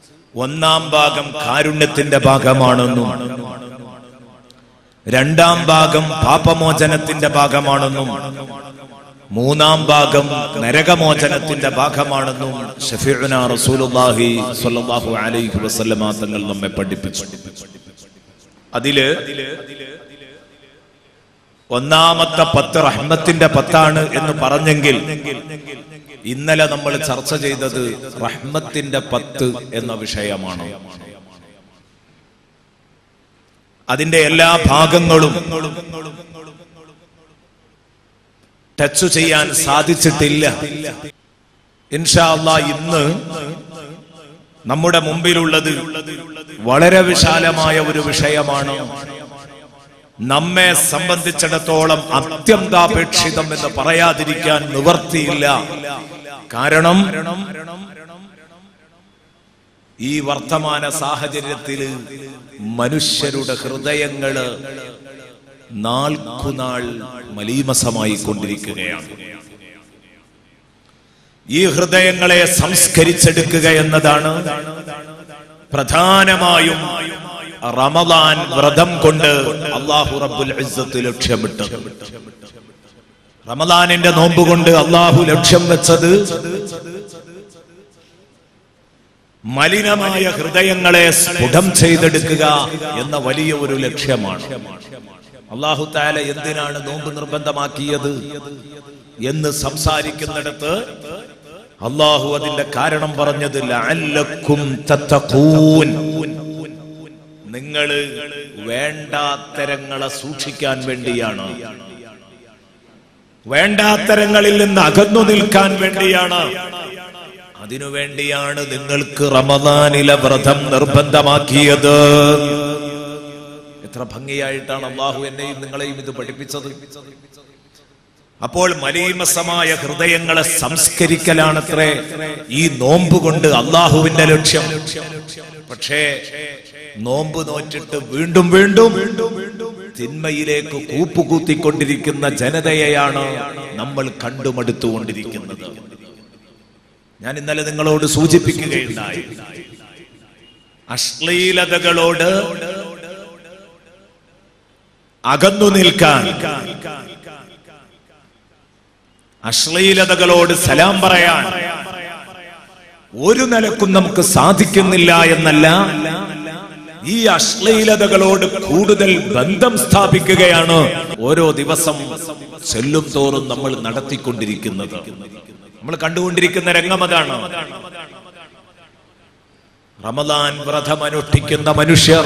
ഒന്നാം ഭാഗം കാരുണ്യത്തിന്റെ ഭാഗമാണെന്നും രണ്ടാം ഭാഗം പാപമോചനത്തിന്റെ ഭാഗമാണെന്നും മൂന്നാം ഭാഗം നരകമോചനത്തിന്റെ ഭാഗമാണെന്നും ഷഫീഉന റസൂലുള്ളാഹി സ്വല്ലല്ലാഹു അലൈഹി വസല്ലമ തങ്ങൾ നമ്മെ പഠിപ്പിച്ചു അതില് ഒന്നാമത്തെ പത്ത് റഹ്മത്തിന്റെ പത്താണ് എന്ന് പറഞ്ഞെങ്കിൽ ഇന്നലെ നമ്മൾ ചർച്ച ചെയ്തത് റഹ്മത്തിന്റെ പത്ത് എന്ന വിഷയമാണ് അതിന്റെ എല്ലാ ഭാഗങ്ങളും ടച്ച് ചെയ്യാൻ സാധിച്ചിട്ടില്ല ഇൻഷാ അല്ലാ ഇന്ന് നമ്മുടെ മുമ്പിലുള്ളത് വളരെ വിശാലമായ ഒരു വിഷയമാണ് നമ്മെ സംബന്ധിച്ചിടത്തോളം അത്യന്താപേക്ഷിതം എന്ന് പറയാതിരിക്കാൻ നിവർത്തിയില്ല കാരണം ഈ വർത്തമാന സാഹചര്യത്തില് മനുഷ്യരുടെ ഹൃദയങ്ങള് നാൾക്കുനാൾ മലീമസമായി കൊണ്ടിരിക്കുകയാണ് ഈ ഹൃദയങ്ങളെ സംസ്കരിച്ചെടുക്കുക എന്നതാണ് പ്രധാനമായും റമദാൻ വ്രതം കൊണ്ട് അള്ളാഹു റബ്ബുൽ ഇസ്സത്ത് ലക്ഷ്യമിട്ടത് റമദാനിന്റെ നോമ്പ് കൊണ്ട് അള്ളാഹു ലക്ഷ്യം വെച്ചത് മലിനമായ ഹൃദയങ്ങളെ സ്ഫുടം ചെയ്തെടുക്കുക എന്ന വലിയ ഒരു ലക്ഷ്യമാണ് അള്ളാഹു താല എന്തിനാണ് നോമ്പ് നിർബന്ധമാക്കിയത് എന്ന് സംസാരിക്കുന്നിടത്ത് അള്ളാഹു അതിന്റെ കാരണം പറഞ്ഞത് ലഅല്ലക്കും തത്തഖൂൻ നിങ്ങള് വേണ്ടാത്തരങ്ങളെ സൂക്ഷിക്കാൻ വേണ്ടിയാണ് വേണ്ടാത്തരങ്ങളിൽ നിന്ന് അകന്നു നിൽക്കാൻ വേണ്ടിയാണ് അതിനുവേണ്ടിയാണ് നിങ്ങൾക്ക് റമദാനിലെ വ്രതം നിർബന്ധമാക്കിയത് എത്ര ഭംഗിയായിട്ടാണ് അള്ളാഹു എന്നെയും നിങ്ങളെയും ഇത് പഠിപ്പിച്ചത് അപ്പോൾ മലീമസമായ ഹൃദയങ്ങളെ സംസ്കരിക്കലാണത്രേ ഈ നോമ്പ് കൊണ്ട് അള്ളാഹുവിന്റെ ലക്ഷ്യം പക്ഷേ നോമ്പ് നോറ്റിട്ട് വീണ്ടും വീണ്ടും തിന്മയിലേക്ക് കൂപ്പുകൂത്തിക്കൊണ്ടിരിക്കുന്ന ജനതയെയാണ് നമ്മൾ കണ്ടുമടുത്തുകൊണ്ടിരിക്കുന്നത് ഞാൻ ഇന്നലെ നിങ്ങളോട് സൂചിപ്പിക്കുകയുണ്ടായി അശ്ലീലതകളോട് അകന്നു നിൽക്കാൻ അശ്ലീലതകളോട് സലാം പറയാൻ ഒരു നിലക്കും നമുക്ക് സാധിക്കുന്നില്ല എന്നല്ല ഈ അശ്ലീലതകളോട് കൂടുതൽ ബന്ധം സ്ഥാപിക്കുകയാണ് ഓരോ ദിവസം ചെല്ലും തോറും നമ്മൾ നടത്തിക്കൊണ്ടിരിക്കുന്നത് നമ്മൾ കണ്ടുകൊണ്ടിരിക്കുന്ന രംഗം അതാണ് റമദാൻ വ്രതം അനുഷ്ഠിക്കുന്ന മനുഷ്യർ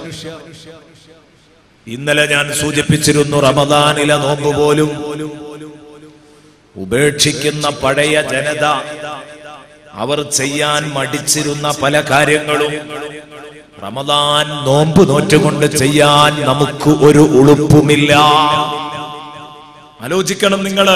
ഇന്നലെ ഞാൻ സൂചിപ്പിച്ചിരുന്നു റമദാനിലെ നോമ്പ് പോലും ഉപേക്ഷിക്കുന്ന പഴയ ജനത അവർ ചെയ്യാൻ മടിച്ചിരുന്ന പല കാര്യങ്ങളും റമദാൻ നോമ്പ് നോറ്റുകൊണ്ട് ചെയ്യാൻ നമുക്ക് ഒരു ഉളുപ്പുമില്ല ആലോചിക്കണം നിങ്ങള്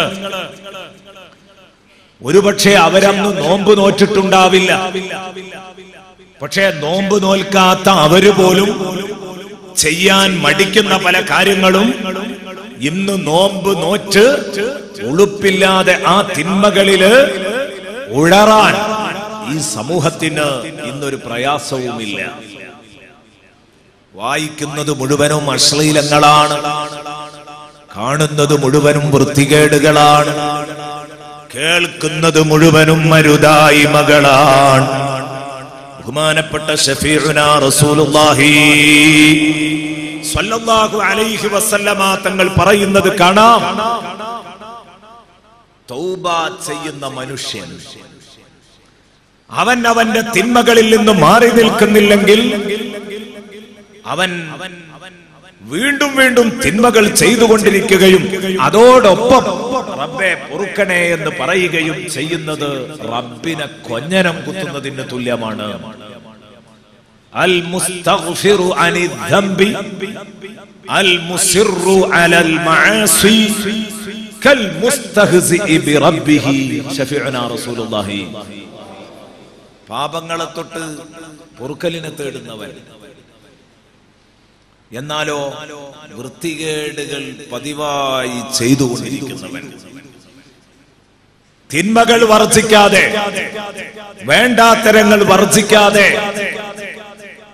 ഒരുപക്ഷെ അവരന്ന് നോമ്പ് നോറ്റിട്ടുണ്ടാവില്ല പക്ഷേ നോമ്പ് നോൽക്കാത്ത അവര് പോലും ചെയ്യാൻ മടിക്കുന്ന പല കാര്യങ്ങളും ഇന്ന് നോമ്പ് നോറ്റ് ഉളുപ്പില്ലാതെ ആ തിന്മകളില് ഉഴറാൻ ഈ സമൂഹത്തിന് ഇന്നൊരു പ്രയാസവുമില്ല വായിക്കുന്നത് മുഴുവനും അശ്ലീലങ്ങളാണ് കാണുന്നത് മുഴുവനും വൃത്തികേടുകളാണ് കേൾക്കുന്നത് മുഴുവനും മരുതായ്മകളാണ് ബഹുമാനപ്പെട്ട ഷഫീഉന റസൂലുള്ളാഹി സ്വല്ലല്ലാഹു അലൈഹി വസല്ലമ തങ്ങൾ പറയുന്നത് കാണാം തൗബ ചെയ്യുന്ന മനുഷ്യൻ അവൻ അവന്റെ തിന്മകളിൽ നിന്ന് മാറി നിൽക്കുന്നില്ലെങ്കിൽ അവൻ വീണ്ടും വീണ്ടും തിന്മകൾ ചെയ്തുകൊണ്ടിരിക്കുകയും അതോടൊപ്പം റബ്ബെ പൊറുക്കണേ എന്ന് പറയുകയും ചെയ്യുന്നത് റബ്ബിനെ കൊഞ്ഞനം കുത്തുന്നതിന് തുല്യമാണ് അൽ മുസ്തഗ്ഫിറു അനി ദംബി അൽ മുസിറു അലൽ മആസി കൽ മുസ്തഹ്സിഇ ബിറബ്ബിഹി ശഫീഉനാ റസൂലുള്ളാഹി പാപങ്ങളെ തൊട്ട് പൊറുക്കലിനെ തേടുന്നവൻ എന്നാലോ വൃത്തികേടുകൾ പതിവായി ചെയ്തുകൊണ്ടിരിക്കുന്നവൻ തിന്മകൾ വർജിക്കാതെ വേണ്ടാത്തരങ്ങൾ വർജിക്കാതെ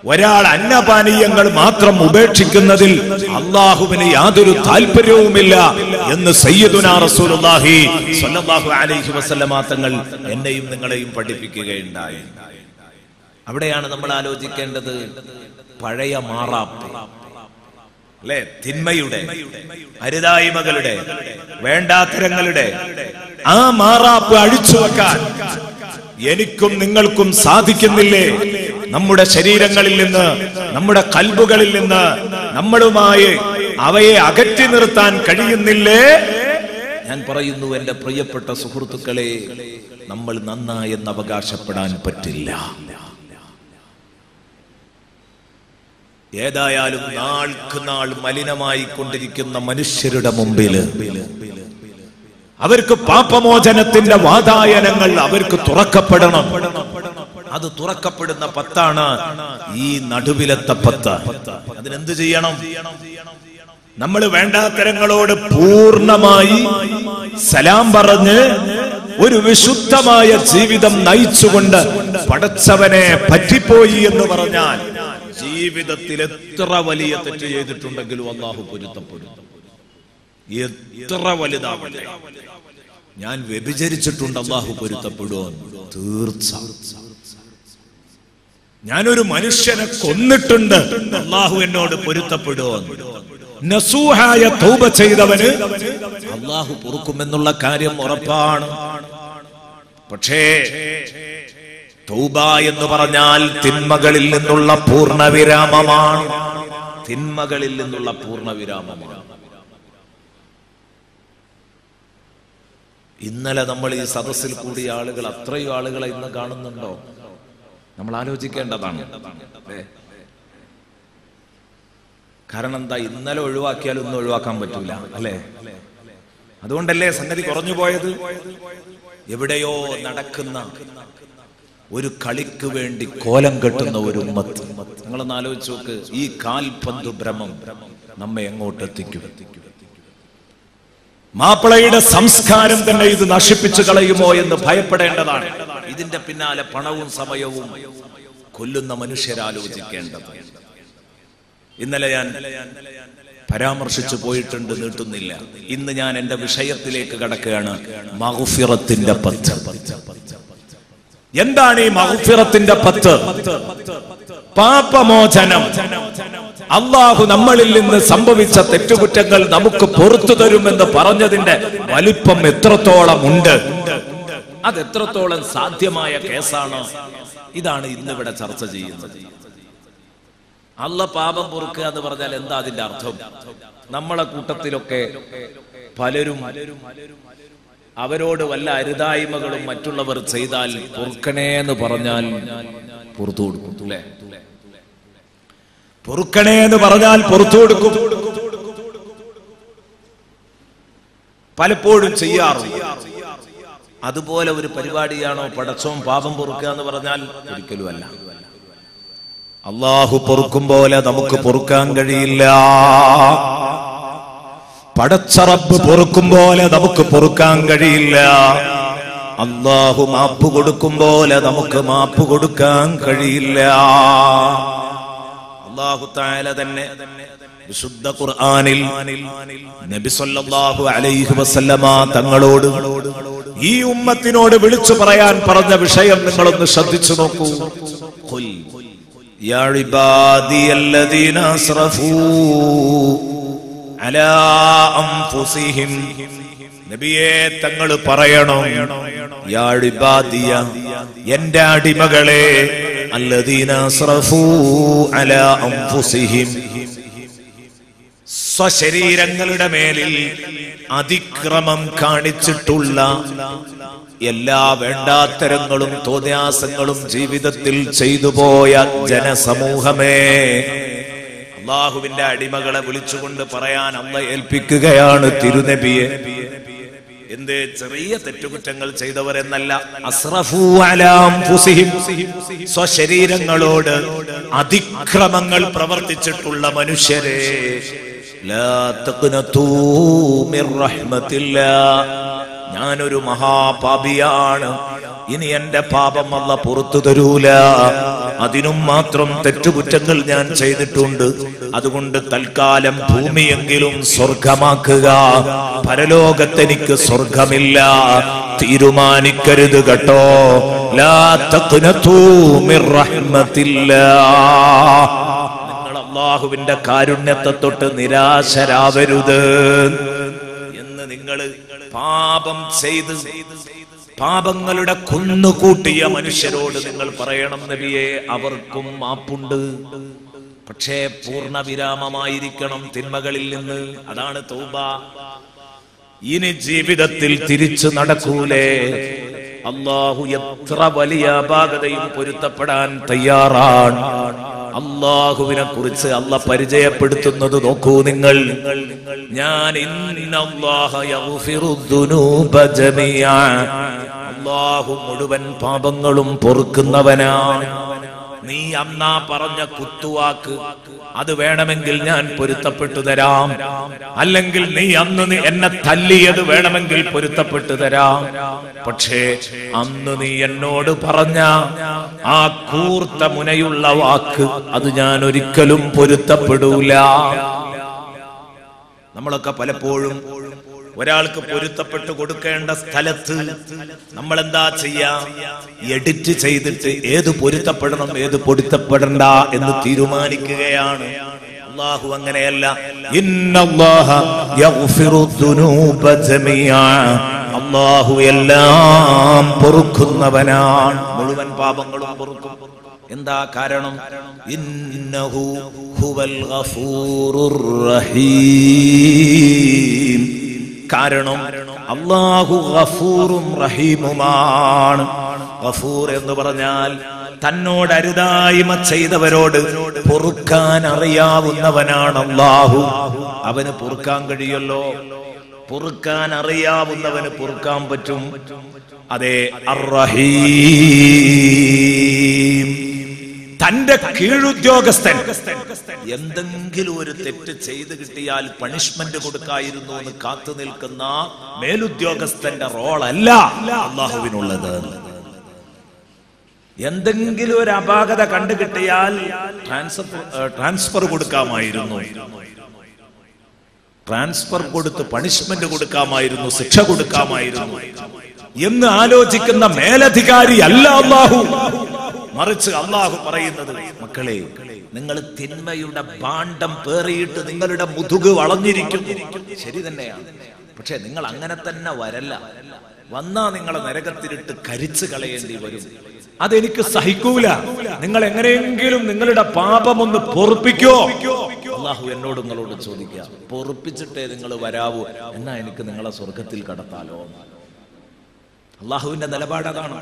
ഒരാൾ അന്നപാനീയങ്ങൾ മാത്രം ഉപേക്ഷിക്കുന്നതിൽ അള്ളാഹുവിന് യാതൊരു താല്പര്യവുമില്ല എന്ന് സയ്യിദുനാ റസൂലുള്ളാഹി സ്വല്ലല്ലാഹു അലൈഹി വസല്ലമ തങ്ങൾ എന്നെയും നിങ്ങളെയും പഠിപ്പിക്കുകയുണ്ടായി അവിടെയാണ് നമ്മൾ ആലോചിക്കേണ്ടത് പഴയ മാറാപ്പ് അല്ലെ തിന്മയുടെ അരുതായ്മകളുടെ വേണ്ടാത്തരങ്ങളുടെ ആ മാറാപ്പ് അഴിച്ചു വെക്കാൻ എനിക്കും നിങ്ങൾക്കും സാധിക്കുന്നില്ലേ നമ്മുടെ ശരീരങ്ങളിൽ നിന്ന് നമ്മുടെ കൽബുകളിൽ നിന്ന് നമ്മളുമായി അവയെ അകറ്റി നിർത്താൻ കഴിയുന്നില്ലേ ഞാൻ പറയുന്നു എന്റെ പ്രിയപ്പെട്ട സുഹൃത്തുക്കളെ നമ്മൾ നന്നായെന്ന് അവകാശപ്പെടാൻ പറ്റില്ല ഏതായാലും നാൾക്ക് നാൾ മലിനമായി കൊണ്ടിരിക്കുന്ന മനുഷ്യരുടെ മുമ്പില് അവർക്ക് പാപമോചനത്തിന്റെ വാതായനങ്ങൾ അവർക്ക് തുറക്കപ്പെടണം അത് തുറക്കപ്പെടുന്ന പത്താണ് ഈ നടുവിലത്തെ പത്ത് അതിനെന്ത് ചെയ്യണം നമ്മൾ വേണ്ടാത്തരങ്ങളോട് പൂർണ്ണമായി സലാം പറഞ്ഞ് ഒരു വിശുദ്ധമായ ജീവിതം നയിച്ചുകൊണ്ട് പടച്ചവനെ പറ്റിപ്പോയി എന്ന് പറഞ്ഞാൽ ജീവിതത്തിൽ എത്ര വലിയ തെറ്റ് ചെയ്തിട്ടുണ്ടെങ്കിലും അള്ളാഹു പൊരുത്തപ്പെടും എത്ര വലുതാവട്ടെ ഞാൻ വ്യഭിചരിച്ചിട്ടുണ്ട് അള്ളാഹു പൊരുത്തപ്പെടുമോ തീർച്ച ഞാനൊരു മനുഷ്യനെ കൊന്നിട്ടുണ്ട് അള്ളാഹു എന്നോട് പൊരുത്തപ്പെടുമോ നസൂഹായ തൗബ ചെയ്തവന് അള്ളാഹു പൊറുക്കുമെന്നുള്ള കാര്യം ഉറപ്പാണ് പക്ഷേ തൗബ എന്ന് പറഞ്ഞാൽ തിന്മകളിൽ നിന്നുള്ള പൂർണ്ണവിരാമമാണ് തിന്മകളിൽ നിന്നുള്ള പൂർണ്ണവിരാമമാണ് ഇന്നലെ നമ്മൾ ഈ സദസ്സിൽ കൂടിയ ആളുകൾ അത്രയും ആളുകളെ ഇന്ന് കാണുന്നുണ്ടോ നമ്മൾ ആലോചിക്കേണ്ടതാണ് അല്ലേ? കാരണം എന്താ ഇന്നലെ ഒഴിവാക്കിയാൽ ഒന്നും ഒഴിവാക്കാൻ പറ്റൂല അല്ലേ അതുകൊണ്ടല്ലേ സംഗതി കുറഞ്ഞു പോയത് എവിടെയോ നടക്കുന്ന ഒരു കളിക്ക് വേണ്ടി കോലം കെട്ടുന്ന ഒരു ഉമ്മത്ത് നിങ്ങളൊന്ന് ആലോചിച്ച് നോക്ക് ഈ കാൽപന്ത് ഭ്രമം നമ്മെ എങ്ങോട്ട് എത്തിക്കും മാപ്പിളയുടെ സംസ്കാരം തന്നെ ഇത് നശിപ്പിച്ചു കളയുമോ എന്ന് ഭയപ്പെടേണ്ടതാണ് ഇതിന്റെ പിന്നാലെ പണവും സമയവും കൊല്ലുന്ന മനുഷ്യരാലോചിക്കേണ്ടത് ഇന്നലെ ഞാൻ പരാമർശിച്ചു പോയിട്ടുണ്ട് നീട്ടുന്നില്ല ഇന്ന് ഞാൻ എന്റെ വിഷയത്തിലേക്ക് കടക്കുകയാണ് മഹുഫിറത്തിന്റെ പത്ത് എന്താണ് ഈ മഹുഫിറത്തിന്റെ പത്ത് പാപമോചനം അള്ളാഹു നമ്മളിൽ നിന്ന് സംഭവിച്ച തെറ്റുകുറ്റങ്ങൾ നമുക്ക് പുറത്തു തരുമെന്ന് പറഞ്ഞതിന്റെ വലിപ്പം എത്രത്തോളം ഉണ്ട് അത് എത്രത്തോളം സാധ്യമായ കേസാണ് ഇതാണ് ഇന്നിവിടെ ചർച്ച ചെയ്യുന്നത് അല്ല പാപം പൊറുക്കുക എന്ന് പറഞ്ഞാൽ എന്താ അതിന്റെ അർത്ഥം നമ്മളെ കൂട്ടത്തിലൊക്കെ പലരും അവരോട് വല്ല അരുതായ്മകളും മറ്റുള്ളവർ ചെയ്താൽ പൊറുക്കണേ എന്ന് പറഞ്ഞാൽ പുറത്തു കൊടുക്കും അല്ലേ പൊറുക്കണേ എന്ന് പറഞ്ഞാൽ പുറത്തു കൊടുക്കും പലപ്പോഴും ചെയ്യാറുണ്ട് അതുപോലെ ഒരു പരിപാടിയാണോ പടച്ചോം പാപം പൊറുക്കുക എന്ന് പറഞ്ഞാൽ ഒരിക്കലുമല്ല അള്ളാഹു പൊറുക്കും പോലെ നമുക്ക് പൊറുക്കാൻ കഴിയില്ല പടച്ചറബ് പൊറുക്കും പോലെ നമുക്ക് പൊറുക്കാൻ കഴിയില്ല അള്ളാഹു മാപ്പ് കൊടുക്കും പോലെ നമുക്ക് മാപ്പ് കൊടുക്കാൻ കഴിയില്ല അള്ളാഹു താല തന്നെ വിശുദ്ധ ഖുർആനിൽ നബി സല്ലല്ലാഹു അലൈഹി വസല്ലമ തങ്ങളോട് ഈ ഉമ്മത്തിനോട് വിളിച്ചു പറയാൻ പറഞ്ഞ വിഷയം നിങ്ങളൊന്ന് ശ്രദ്ധിച്ചു നോക്കൂ ഖുൽ യാ ഇബാദിയല്ലദീന അസ്റഫൂ അലാ അൻഫുസിഹിം നബിയെ തങ്ങൾ പറയണം യാ ഇബാദിയ എന്റെ അടിമകളെ അല്ലദീന അസ്റഫൂ അലാ അൻഫുസിഹിം സ്വശരീരങ്ങളുടെ മേലിൽ അതിക്രമം കാണിച്ചിട്ടുള്ള എല്ലാ വേണ്ടാത്തരങ്ങളും തോന്യാസങ്ങളും ജീവിതത്തിൽ ചെയ്തു പോയ ജനസമൂഹമേ അള്ളാഹുവിന്റെ അടിമകളെ വിളിച്ചുകൊണ്ട് പറയാൻ അമ്മ ഏൽപ്പിക്കുകയാണ് തിരുനബിയെ എന്ത് ചെറിയ തെറ്റുകുറ്റങ്ങൾ ചെയ്തവരെന്നല്ല അസ്റഫൂ അലാ അൻഫുസിഹിം. സ്വശരീരങ്ങളോട് അതിക്രമങ്ങൾ പ്രവർത്തിച്ചിട്ടുള്ള മനുഷ്യരെ ലാ തഖ്നതൂ മിർ റഹ്മത്തില്ലാ. ഞാനൊരു മഹാപാപിയാണ് ഇനി എന്റെ പാപം അല്ല പുറത്തു തരൂല അതിനും മാത്രം തെറ്റുകുറ്റങ്ങൾ ഞാൻ ചെയ്തിട്ടുണ്ട് അതുകൊണ്ട് തൽക്കാലം ഭൂമിയെങ്കിലും സ്വർഗമാക്കുക പരലോകത്തെനിക്ക് സ്വർഗമില്ല തീരുമാനിക്കരുത് കേട്ടോ ലാ തഖ്നതൂ മിർ റഹ്മത്തില്ലാ നിങ്ങൾ അള്ളാഹുവിന്റെ കാരുണ്യത്തെ തൊട്ട് നിരാശരാവരുത് എന്ന് നിങ്ങൾ പാപം ചെയ്ത് പാപങ്ങളുടെ കുന്നുകൂട്ടിയ മനുഷ്യരോട് നിങ്ങൾ പറയണം നബിയെ അവർക്കും മാപ്പുണ്ട് പക്ഷേ പൂർണ്ണ വിരാമമായിരിക്കണം തിന്മകളിൽ നിന്ന് അതാണ് തൗബ ഇനി ജീവിതത്തിൽ തിരിച്ചു നടക്കൂലേ അള്ളാഹു എത്ര വലിയ അപാകതയും പൊരുത്തപ്പെടാൻ തയ്യാറാണ് അള്ളാഹുവിനെ കുറിച്ച് അല്ല പരിചയപ്പെടുത്തുന്നത് നോക്കൂ നിങ്ങൾ ഞാൻ ഇന്നല്ലാഹ യഗ്ഫിറു ദുനൂബ ജമിയാ. അള്ളാഹു മുഴുവൻ പാപങ്ങളും പൊറുക്കുന്നവനാണ് നീ അന്നാ പറഞ്ഞ കുത്തുവാക്ക് അത് വേണമെങ്കിൽ ഞാൻ പൊരുത്തപ്പെട്ടു തരാം അല്ലെങ്കിൽ നീ അന്ന് നീ എന്നെ തല്ലിയത് വേണമെങ്കിൽ പൊരുത്തപ്പെട്ടു തരാം പക്ഷേ അന്ന് നീ എന്നോട് പറഞ്ഞ ആ കൂർത്ത മുനയുള്ള വാക്ക് അത് ഞാൻ ഒരിക്കലും പൊരുത്തപ്പെടൂല നമ്മളൊക്കെ പലപ്പോഴും ഒരാൾക്ക് പൊരുത്തപ്പെട്ട് കൊടുക്കേണ്ട സ്ഥലത്ത് നമ്മൾ എന്താ ചെയ്യാ എഡിറ്റ് ചെയ്തിട്ട് ഏത് പൊരുത്തപ്പെടണം ഏത് പൊരുത്തപ്പെടണ്ട എന്ന് തീരുമാനിക്കുകയാണ് അള്ളാഹു അങ്ങനെയല്ല ഇന്നല്ലാഹ യഗ്ഫിറു ദുനൂബ ജമിയാ. അള്ളാഹു എല്ലാം പൊറുക്കുന്നവനാണ് മുഴുവൻ പാപങ്ങളും പൊറുക്കും എന്താ കാരണം ഇന്നഹു ഹുവൽ ഗഫൂറുർ റഹീം കാരണം അള്ളാഹു ഗഫൂറും റഹീമുമാണ് ഗഫൂർ എന്ന് പറഞ്ഞാൽ തന്നോട് അരുതായ്മ ചെയ്തവരോട് പൊറുക്കാൻ അറിയാവുന്നവനാണ് അള്ളാഹു അവന് പൊറുക്കാൻ കഴിയല്ലോ പൊറുക്കാൻ അറിയാവുന്നവന് പൊറുക്കാൻ പറ്റും അതെ അർറഹീം തന്റെ കീഴുദ്യോഗസ്ഥൻ എന്തെങ്കിലും ഒരു തെറ്റ് ചെയ്ത് കിട്ടിയാൽ പണിഷ്മെന്റ് കൊടുക്കായിരുന്നു എന്ന് കാത്തു നിൽക്കുന്ന മേലുദ്യോഗസ്ഥന്റെ റോളല്ല അള്ളാഹുവിനുള്ളത് എന്തെങ്കിലും ഒരു അപാകത കണ്ടു കിട്ടിയാൽ ട്രാൻസ്ഫർ ട്രാൻസ്ഫർ കൊടുക്കാമായിരുന്നു ട്രാൻസ്ഫർ കൊടുത്ത് പണിഷ്മെന്റ് കൊടുക്കാമായിരുന്നു ശിക്ഷ കൊടുക്കാമായിരുന്നു എന്ന് ആലോചിക്കുന്ന മേലധികാരി അല്ല അള്ളാഹു മറിച്ച് അള്ളാഹു പറയുന്നത് മക്കളെ നിങ്ങൾ തിന്മയുടെ പാണ്ഡം പേറിയിട്ട് നിങ്ങളുടെ മുതുക് വളഞ്ഞിരിക്കുന്നു ശരി തന്നെയാണ് പക്ഷെ നിങ്ങൾ അങ്ങനെ തന്നെ വരല്ല വന്നാ നിങ്ങളെ നരകത്തിലിട്ട് കരിച്ചു കളയേണ്ടി വരും അതെനിക്ക് സഹിക്കൂല നിങ്ങൾ എങ്ങനെയെങ്കിലും നിങ്ങളുടെ പാപം ഒന്ന് പൊറുപ്പിക്കോ അള്ളാഹു എന്നോട് നിങ്ങളോട് ചോദിക്കുക പൊറുപ്പിച്ചിട്ടേ നിങ്ങൾ വരാവൂ എന്നാ എനിക്ക് നിങ്ങളെ സ്വർഗത്തിൽ കടത്താലോ അള്ളാഹുവിന്റെ നിലപാട് അതാണ്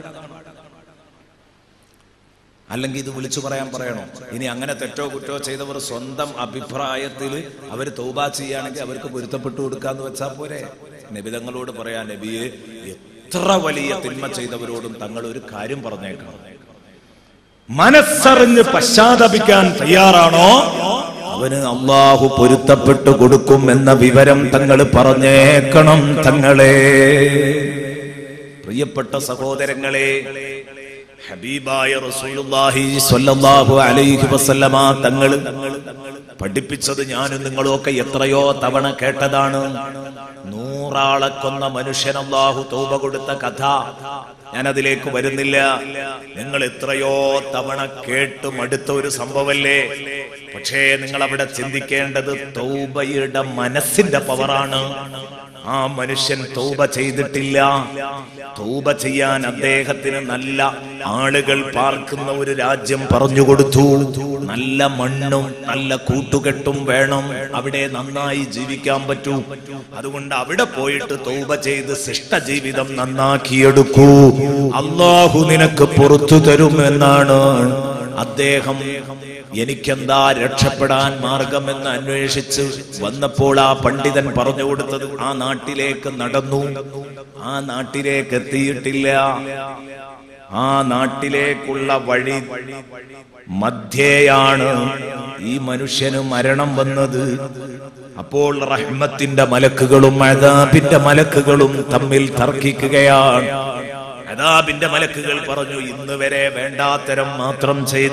അല്ലെങ്കിൽ ഇത് വിളിച്ചു പറയാൻ പറയണോ ഇനി അങ്ങനെ തെറ്റോ കുറ്റോ ചെയ്തവർ സ്വന്തം അഭിപ്രായത്തിൽ അവർ തൗബ ചെയ്യുകയാണെങ്കിൽ അവർക്ക് പൊരുത്തപ്പെട്ടു കൊടുക്കാന്ന് വെച്ചാൽ പോരെ നബിതങ്ങളോട് പറയാ നബിയെ എത്ര വലിയ തിന്മ ചെയ്തവരോടും തങ്ങൾ ഒരു കാര്യം പറഞ്ഞേക്കണം മനസ്സറിഞ്ഞ് പശ്ചാത്തപിക്കാൻ തയ്യാറാണോ അവന് അള്ളാഹു പൊരുത്തപ്പെട്ടു കൊടുക്കും എന്ന വിവരം തങ്ങൾ പറഞ്ഞേക്കണം തങ്ങളെ പ്രിയപ്പെട്ട സഹോദരങ്ങളെ ഹബീബായ റസൂലുള്ളാഹി സ്വല്ലല്ലാഹു അലൈഹി വസല്ലമ തങ്ങൾ പഠിപ്പിച്ചത് ഞാനും നിങ്ങളൊക്കെ എത്രയോ തവണ കേട്ടതാണ് നൂറാളെ കൊന്ന മനുഷ്യൻ അല്ലാഹു തൗബ കൊടുത്ത കഥ ഞാൻ അതിലേക്ക് വരുന്നില്ല നിങ്ങൾ എത്രയോ തവണ കേട്ട് മടുത്ത ഒരു സംഭവല്ലേ പക്ഷേ നിങ്ങൾ അവിടെ ചിന്തിക്കേണ്ടത് തൗബയുടെ മനസ്സിന്റെ പവറാണ് ആ മനുഷ്യൻ തൗബ ചെയ്തിട്ടില്ല തൗബ ചെയ്യാൻ അദ്ദേഹത്തിന് നല്ല ആളുകൾ പാർക്കുന്ന ഒരു രാജ്യം പറഞ്ഞു കൊടുത്തു നല്ല മണ്ണും നല്ല കൂട്ടുകെട്ടും വേണം അവിടെ നന്നായി ജീവിക്കാൻ പറ്റൂ അതുകൊണ്ട് അവിടെ പോയിട്ട് തൗബ ചെയ്ത് ശിഷ്ട ജീവിതം നന്നാക്കിയെടുക്കൂ അള്ളാഹു നിനക്ക് പുറത്തു തരും എന്നാണ് അദ്ദേഹം എനിക്കെന്താ രക്ഷപ്പെടാൻ മാർഗമെന്ന് അന്വേഷിച്ച് വന്നപ്പോൾ ആ പണ്ഡിതൻ പറഞ്ഞു കൊടുത്തത് ആ നാട്ടിലേക്ക് നടന്നു ആ നാട്ടിലേക്ക് എത്തിയിട്ടില്ല ആ നാട്ടിലേക്കുള്ള വഴി മധ്യേയാണ് ഈ മനുഷ്യന് മരണം വന്നത് അപ്പോൾ റഹ്മത്തിന്റെ മലക്കുകളും അദാബിന്റെ മലക്കുകളും തമ്മിൽ തർക്കിക്കുകയാണ് അതാബിന്റെ മലക്കുകൾ പറഞ്ഞു ഇന്ന് വരെ വേണ്ടാത്തരം മാത്രം ചെയ്ത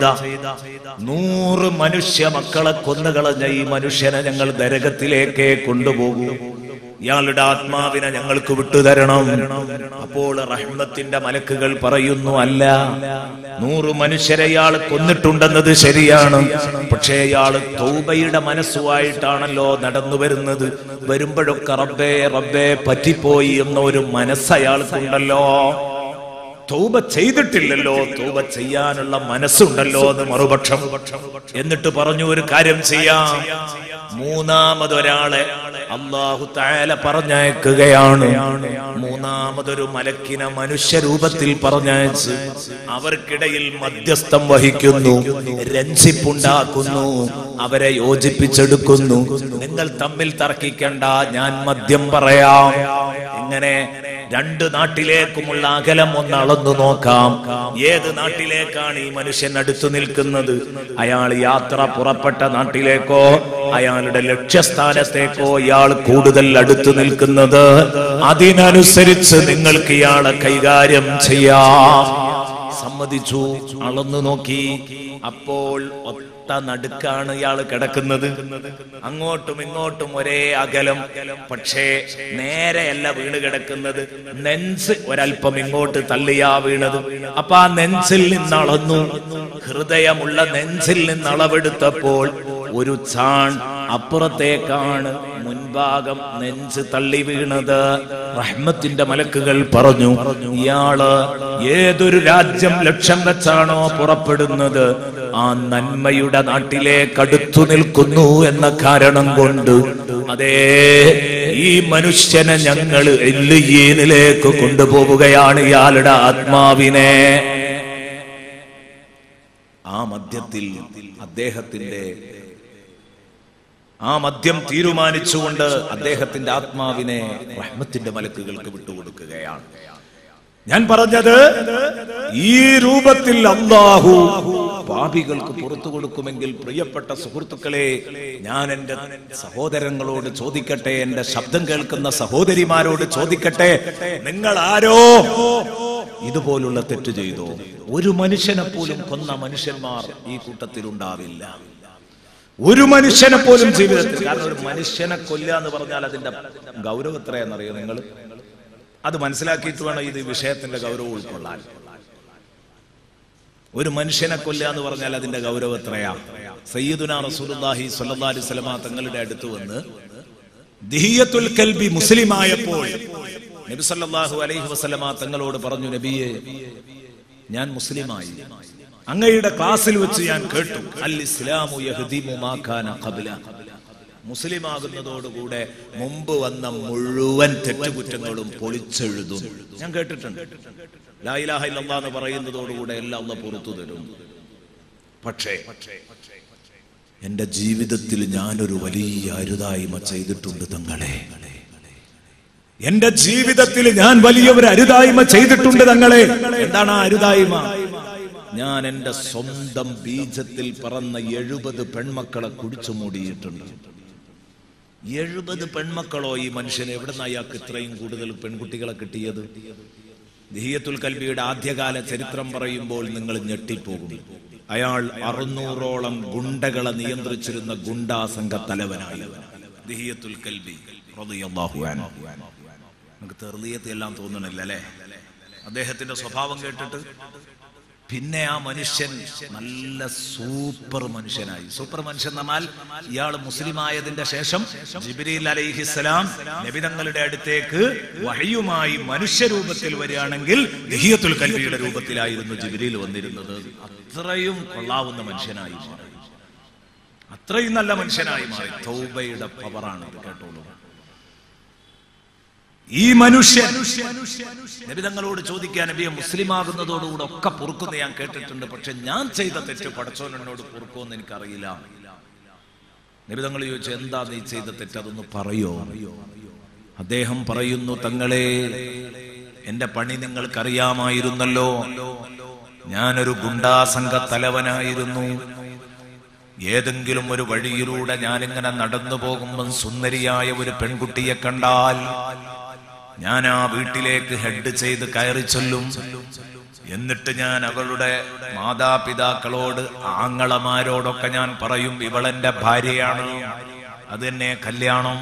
നൂറ് മനുഷ്യ മക്കളെ കൊന്നുകളഞ്ഞ ഈ മനുഷ്യനെ ഞങ്ങൾ നരകത്തിലേക്കേ കൊണ്ടുപോകൂ ഇയാളുടെ ആത്മാവിനെ ഞങ്ങൾക്ക് വിട്ടുതരണം അപ്പോൾ റഹ്മത്തിന്റെ മലക്കുകൾ പറയുന്നു അല്ല നൂറ് മനുഷ്യരെ ഇയാൾ കൊന്നിട്ടുണ്ടെന്നത് ശരിയാണ് പക്ഷേ ഇയാള് തൗബയുടെ മനസ്സുമായിട്ടാണല്ലോ നടന്നു വരുന്നത് വരുമ്പോഴൊക്കെ റബ്ബേ റബ്ബേ പറ്റിപ്പോയി എന്ന ഒരു മനസ്സ് അയാൾക്കുണ്ടല്ലോ തൗബ ചെയ്തിട്ടില്ലല്ലോ തൗബ ചെയ്യാനുള്ള മനസ്സുണ്ടല്ലോ എന്ന് മറുപക്ഷം എന്നിട്ട് പറഞ്ഞു ഒരു കാര്യം ചെയ്യാം മൂന്നാമതൊരാളെ അള്ളാഹു താല പറഞ്ഞയക്കുകയാണ് മൂന്നാമതൊരു മലക്കിനെ മനുഷ്യരൂപത്തിൽ പറഞ്ഞയച്ച് അവർക്കിടയിൽ മധ്യസ്ഥം വഹിക്കുന്നു രഞ്ജിപ്പുണ്ടാക്കുന്നു അവരെ യോജിപ്പിച്ചെടുക്കുന്നു നിങ്ങൾ തമ്മിൽ തർക്കിക്കണ്ട ഞാൻ മദ്യം പറയാം എങ്ങനെ രണ്ട് നാട്ടിലേക്കുമുള്ള അകലം ഒന്ന് അളന്നു നോക്കാം ഏത് നാട്ടിലേക്കാണ് ഈ മനുഷ്യൻ അടുത്തു നിൽക്കുന്നത് അയാൾ യാത്ര പുറപ്പെട്ട നാട്ടിലേക്കോ അയാളുടെ ലക്ഷ്യസ്ഥാനത്തേക്കോ ഇയാൾ കൂടുതൽ അടുത്തു നിൽക്കുന്നത് അതിനനുസരിച്ച് നിങ്ങൾക്ക് ഇയാളെ കൈകാര്യം ചെയ്യാം സമ്മതിച്ചു അളന്നു നോക്കി അപ്പോൾ ഒത്ത നടുക്കാണ് ഇയാൾ കിടക്കുന്നത് അങ്ങോട്ടും ഇങ്ങോട്ടും ഒരേ അകലം പക്ഷേ നേരെയല്ല വീണ് കിടക്കുന്നത് നെൻസ് ഒരല്പം ഇങ്ങോട്ട് തള്ളിയാ വീണത് അപ്പൊ ആ നെൻസിൽ നിന്ന് അളന്നു ഹൃദയമുള്ള നെൻസിൽ നിന്ന് അളവെടുത്തപ്പോൾ ഒരു ചാൺ അപ്പുറത്തേക്കാണ് മുൻഭാഗം നെഞ്ച് തള്ളി വീണത് റഹ്മത്തിന്റെ മലക്കുകൾ പറഞ്ഞു ഇയാള് ഏതൊരു രാജ്യം ലക്ഷ്യം വെച്ചാണോ പുറപ്പെടുന്നത് ആ നന്മയുടെ നാട്ടിലേക്ക് അടുത്തു നിൽക്കുന്നു എന്ന കാരണം കൊണ്ട് അതേ ഈ മനുഷ്യനെ ഞങ്ങൾ എല്ലുയ്യീനിലേക്ക് കൊണ്ടുപോവുകയാണ് ഇയാളുടെ ആത്മാവിനെ ആ മധ്യത്തിൽ അദ്ദേഹത്തിന്റെ ആ മദ്യം തീരുമാനിച്ചുകൊണ്ട് അദ്ദേഹത്തിന്റെ ആത്മാവിനെ റഹ്മത്തിന്റെ മലക്കുകൾക്ക് വിട്ടുകൊടുക്കുകയാണ് ഞാൻ പറഞ്ഞത് ഈ രൂപത്തിൽ അള്ളാഹു പാപികൾക്ക് പുറത്തു കൊടുക്കുമെങ്കിൽ പ്രിയപ്പെട്ട സുഹൃത്തുക്കളെ ഞാൻ എന്റെ സഹോദരങ്ങളോട് ചോദിക്കട്ടെ എന്റെ ശബ്ദം കേൾക്കുന്ന സഹോദരിമാരോട് ചോദിക്കട്ടെ നിങ്ങൾ ആരോ ഇതുപോലുള്ള തെറ്റ് ചെയ്തോ ഒരു മനുഷ്യനെ പോലും കൊന്ന മനുഷ്യന്മാർ ഈ കൂട്ടത്തിൽ ഉണ്ടാവില്ല ഒരു മനുഷ്യനെ പോലും ജീവിതത്തിൽ കാരണം ഒരു മനുഷ്യനെ കൊല്ലുക എന്ന് പറഞ്ഞാൽ അതിന്റെ ഗൗരവം എത്രയാണെന്നറിയോ നിങ്ങൾ അത് മനസ്സിലാക്കിയിട്ട് വേണം ഇത് വിഷയത്തിന്റെ ഗൗരവം ഉൾക്കൊള്ളാൻ ഒരു മനുഷ്യനെ കൊല്ലുക എന്ന് പറഞ്ഞാൽ അതിന്റെ ഗൗരവം എത്രയാ സയ്യിദുന റസൂലുള്ളാഹി സ്വല്ലല്ലാഹി അലൈഹി വസല്ലമ തങ്ങളുടെ അടുത്ത് വന്ന് ദിഹിയത്തുൽ കൽബി മുസ്ലിമായപ്പോൾ നബി സല്ലല്ലാഹു അലൈഹി വസല്ലമ തങ്ങളോട് പറഞ്ഞു നബിയെ ഞാൻ മുസ്ലിമായി അങ്ങയുടെ ക്ലാസ്സിൽ വെച്ച് ഞാൻ കേട്ടു അൽ ഇസ്ലാമു യഹ്ദിമു മാ കാന ഖബ്ല മുസ്ലിമാകുന്നതോടുകൂടെ മുമ്പ് വന്ന മുഴുവൻ തെറ്റുകുറ്റങ്ങളും പൊളിച്ചെഴുതും ഞാൻ കേട്ടിട്ടുണ്ട് ലാ ഇലാഹ ഇല്ലല്ലാഹ് എന്ന് പറയുന്നതോടുകൂടെ എല്ലാം അള്ള പുറത്തു തരും പക്ഷേ എന്റെ ജീവിതത്തിൽ ഞാനൊരു വലിയ അരുതായ്മ ചെയ്തിട്ടുണ്ട് തങ്ങളെ എന്റെ ജീവിതത്തിൽ ഞാൻ വലിയ ഒരു അരുതായ്മ ചെയ്തിട്ടുണ്ട് തങ്ങളെ എന്താണ് ആ അരുതായ്മ ഞാൻ എന്റെ സ്വന്തം ബീജത്തിൽ പറന്ന എഴുപത് പെൺമക്കളെ കുടിച്ചു മൂടിയിട്ടുണ്ട് എഴുപത് പെൺമക്കളോ ഈ മനുഷ്യന് എവിടുന്ന് അയാൾക്ക് ഇത്രയും കൂടുതൽ പെൺകുട്ടികളെ കിട്ടിയത് ദിഹിയത്തുൽ കൽബിയുടെ ആദ്യകാല ചരിത്രം പറയുമ്പോൾ നിങ്ങൾ ഞെട്ടിപ്പോകും അയാൾ അറുന്നൂറോളം ഗുണ്ടകളെ നിയന്ത്രിച്ചിരുന്ന ഗുണ്ടാ സംഘ തലവനായി ദിഹിയത്തുൽ കൽബി റളിയല്ലാഹു അൻഹു. നമുക്ക് തെർലിയത്തെ എല്ലാം തോന്നണില്ല അല്ലേ അദ്ദേഹത്തിന്റെ സ്വഭാവം കേട്ടിട്ട് പിന്നെ ആ മനുഷ്യൻ നല്ല സൂപ്പർ മനുഷ്യനായി സൂപ്പർ മനുഷ്യൻ എന്ന് പറഞ്ഞാൽ ഇയാൾ മുസ്ലിം ആയതിന്റെ ശേഷം ജിബിരിൽ അലൈഹിസ്സലാം നബിതങ്ങളുടെ അടുത്തേക്ക് വഴിയുമായി മനുഷ്യരൂപത്തിൽ വരികയാണെങ്കിൽ ദഹിയത്തുൽ കൽവിയുടെ രൂപത്തിലായിരുന്നു ജിബിരിയിൽ വന്നിരുന്നത് അത്രയും കൊള്ളാവുന്ന മനുഷ്യനായി മാറി അത്രയും നല്ല മനുഷ്യനായി മാറി തൗബയുടെ പവറാണ് ഇത് കേട്ടോളൂ ഈ മനുഷ്യൻ നബി തങ്ങളോട് ചോദിക്കാൻ നബിയെ മുസ്ലിം ആകുന്നതോടുകൂടെ ഒക്കെ പൊറുക്കുന്ന ഞാൻ കേട്ടിട്ടുണ്ട് പക്ഷെ ഞാൻ ചെയ്ത തെറ്റ് പടച്ചോൻ എന്നോട് പൊറുക്കുമെന്ന് എനിക്കറിയില്ല നബി തങ്ങൾ ചോദിച്ചു എന്താ നീ ചെയ്ത തെറ്റ് അതൊന്ന് പറയോ അദ്ദേഹം പറയുന്നു തങ്ങളെ എന്റെ പണി നിങ്ങൾക്കറിയാമായിരുന്നല്ലോ ഞാനൊരു ഗുണ്ടാസംഘ തലവനായിരുന്നു ഏതെങ്കിലും ഒരു വഴിയിലൂടെ ഞാനിങ്ങനെ നടന്നു പോകുമ്പോൾ സുന്ദരിയായ ഒരു പെൺകുട്ടിയെ കണ്ടാൽ ഞാൻ ആ വീട്ടിലേക്ക് ഹെഡ് ചെയ്ത് കയറി ചൊല്ലും എന്നിട്ട് ഞാൻ അവളുടെ മാതാപിതാക്കളോട് ആങ്ങളമാരോടൊക്കെ ഞാൻ പറയും ഇവളെന്റെ ഭാര്യയാണ് അത് തന്നെ കല്യാണം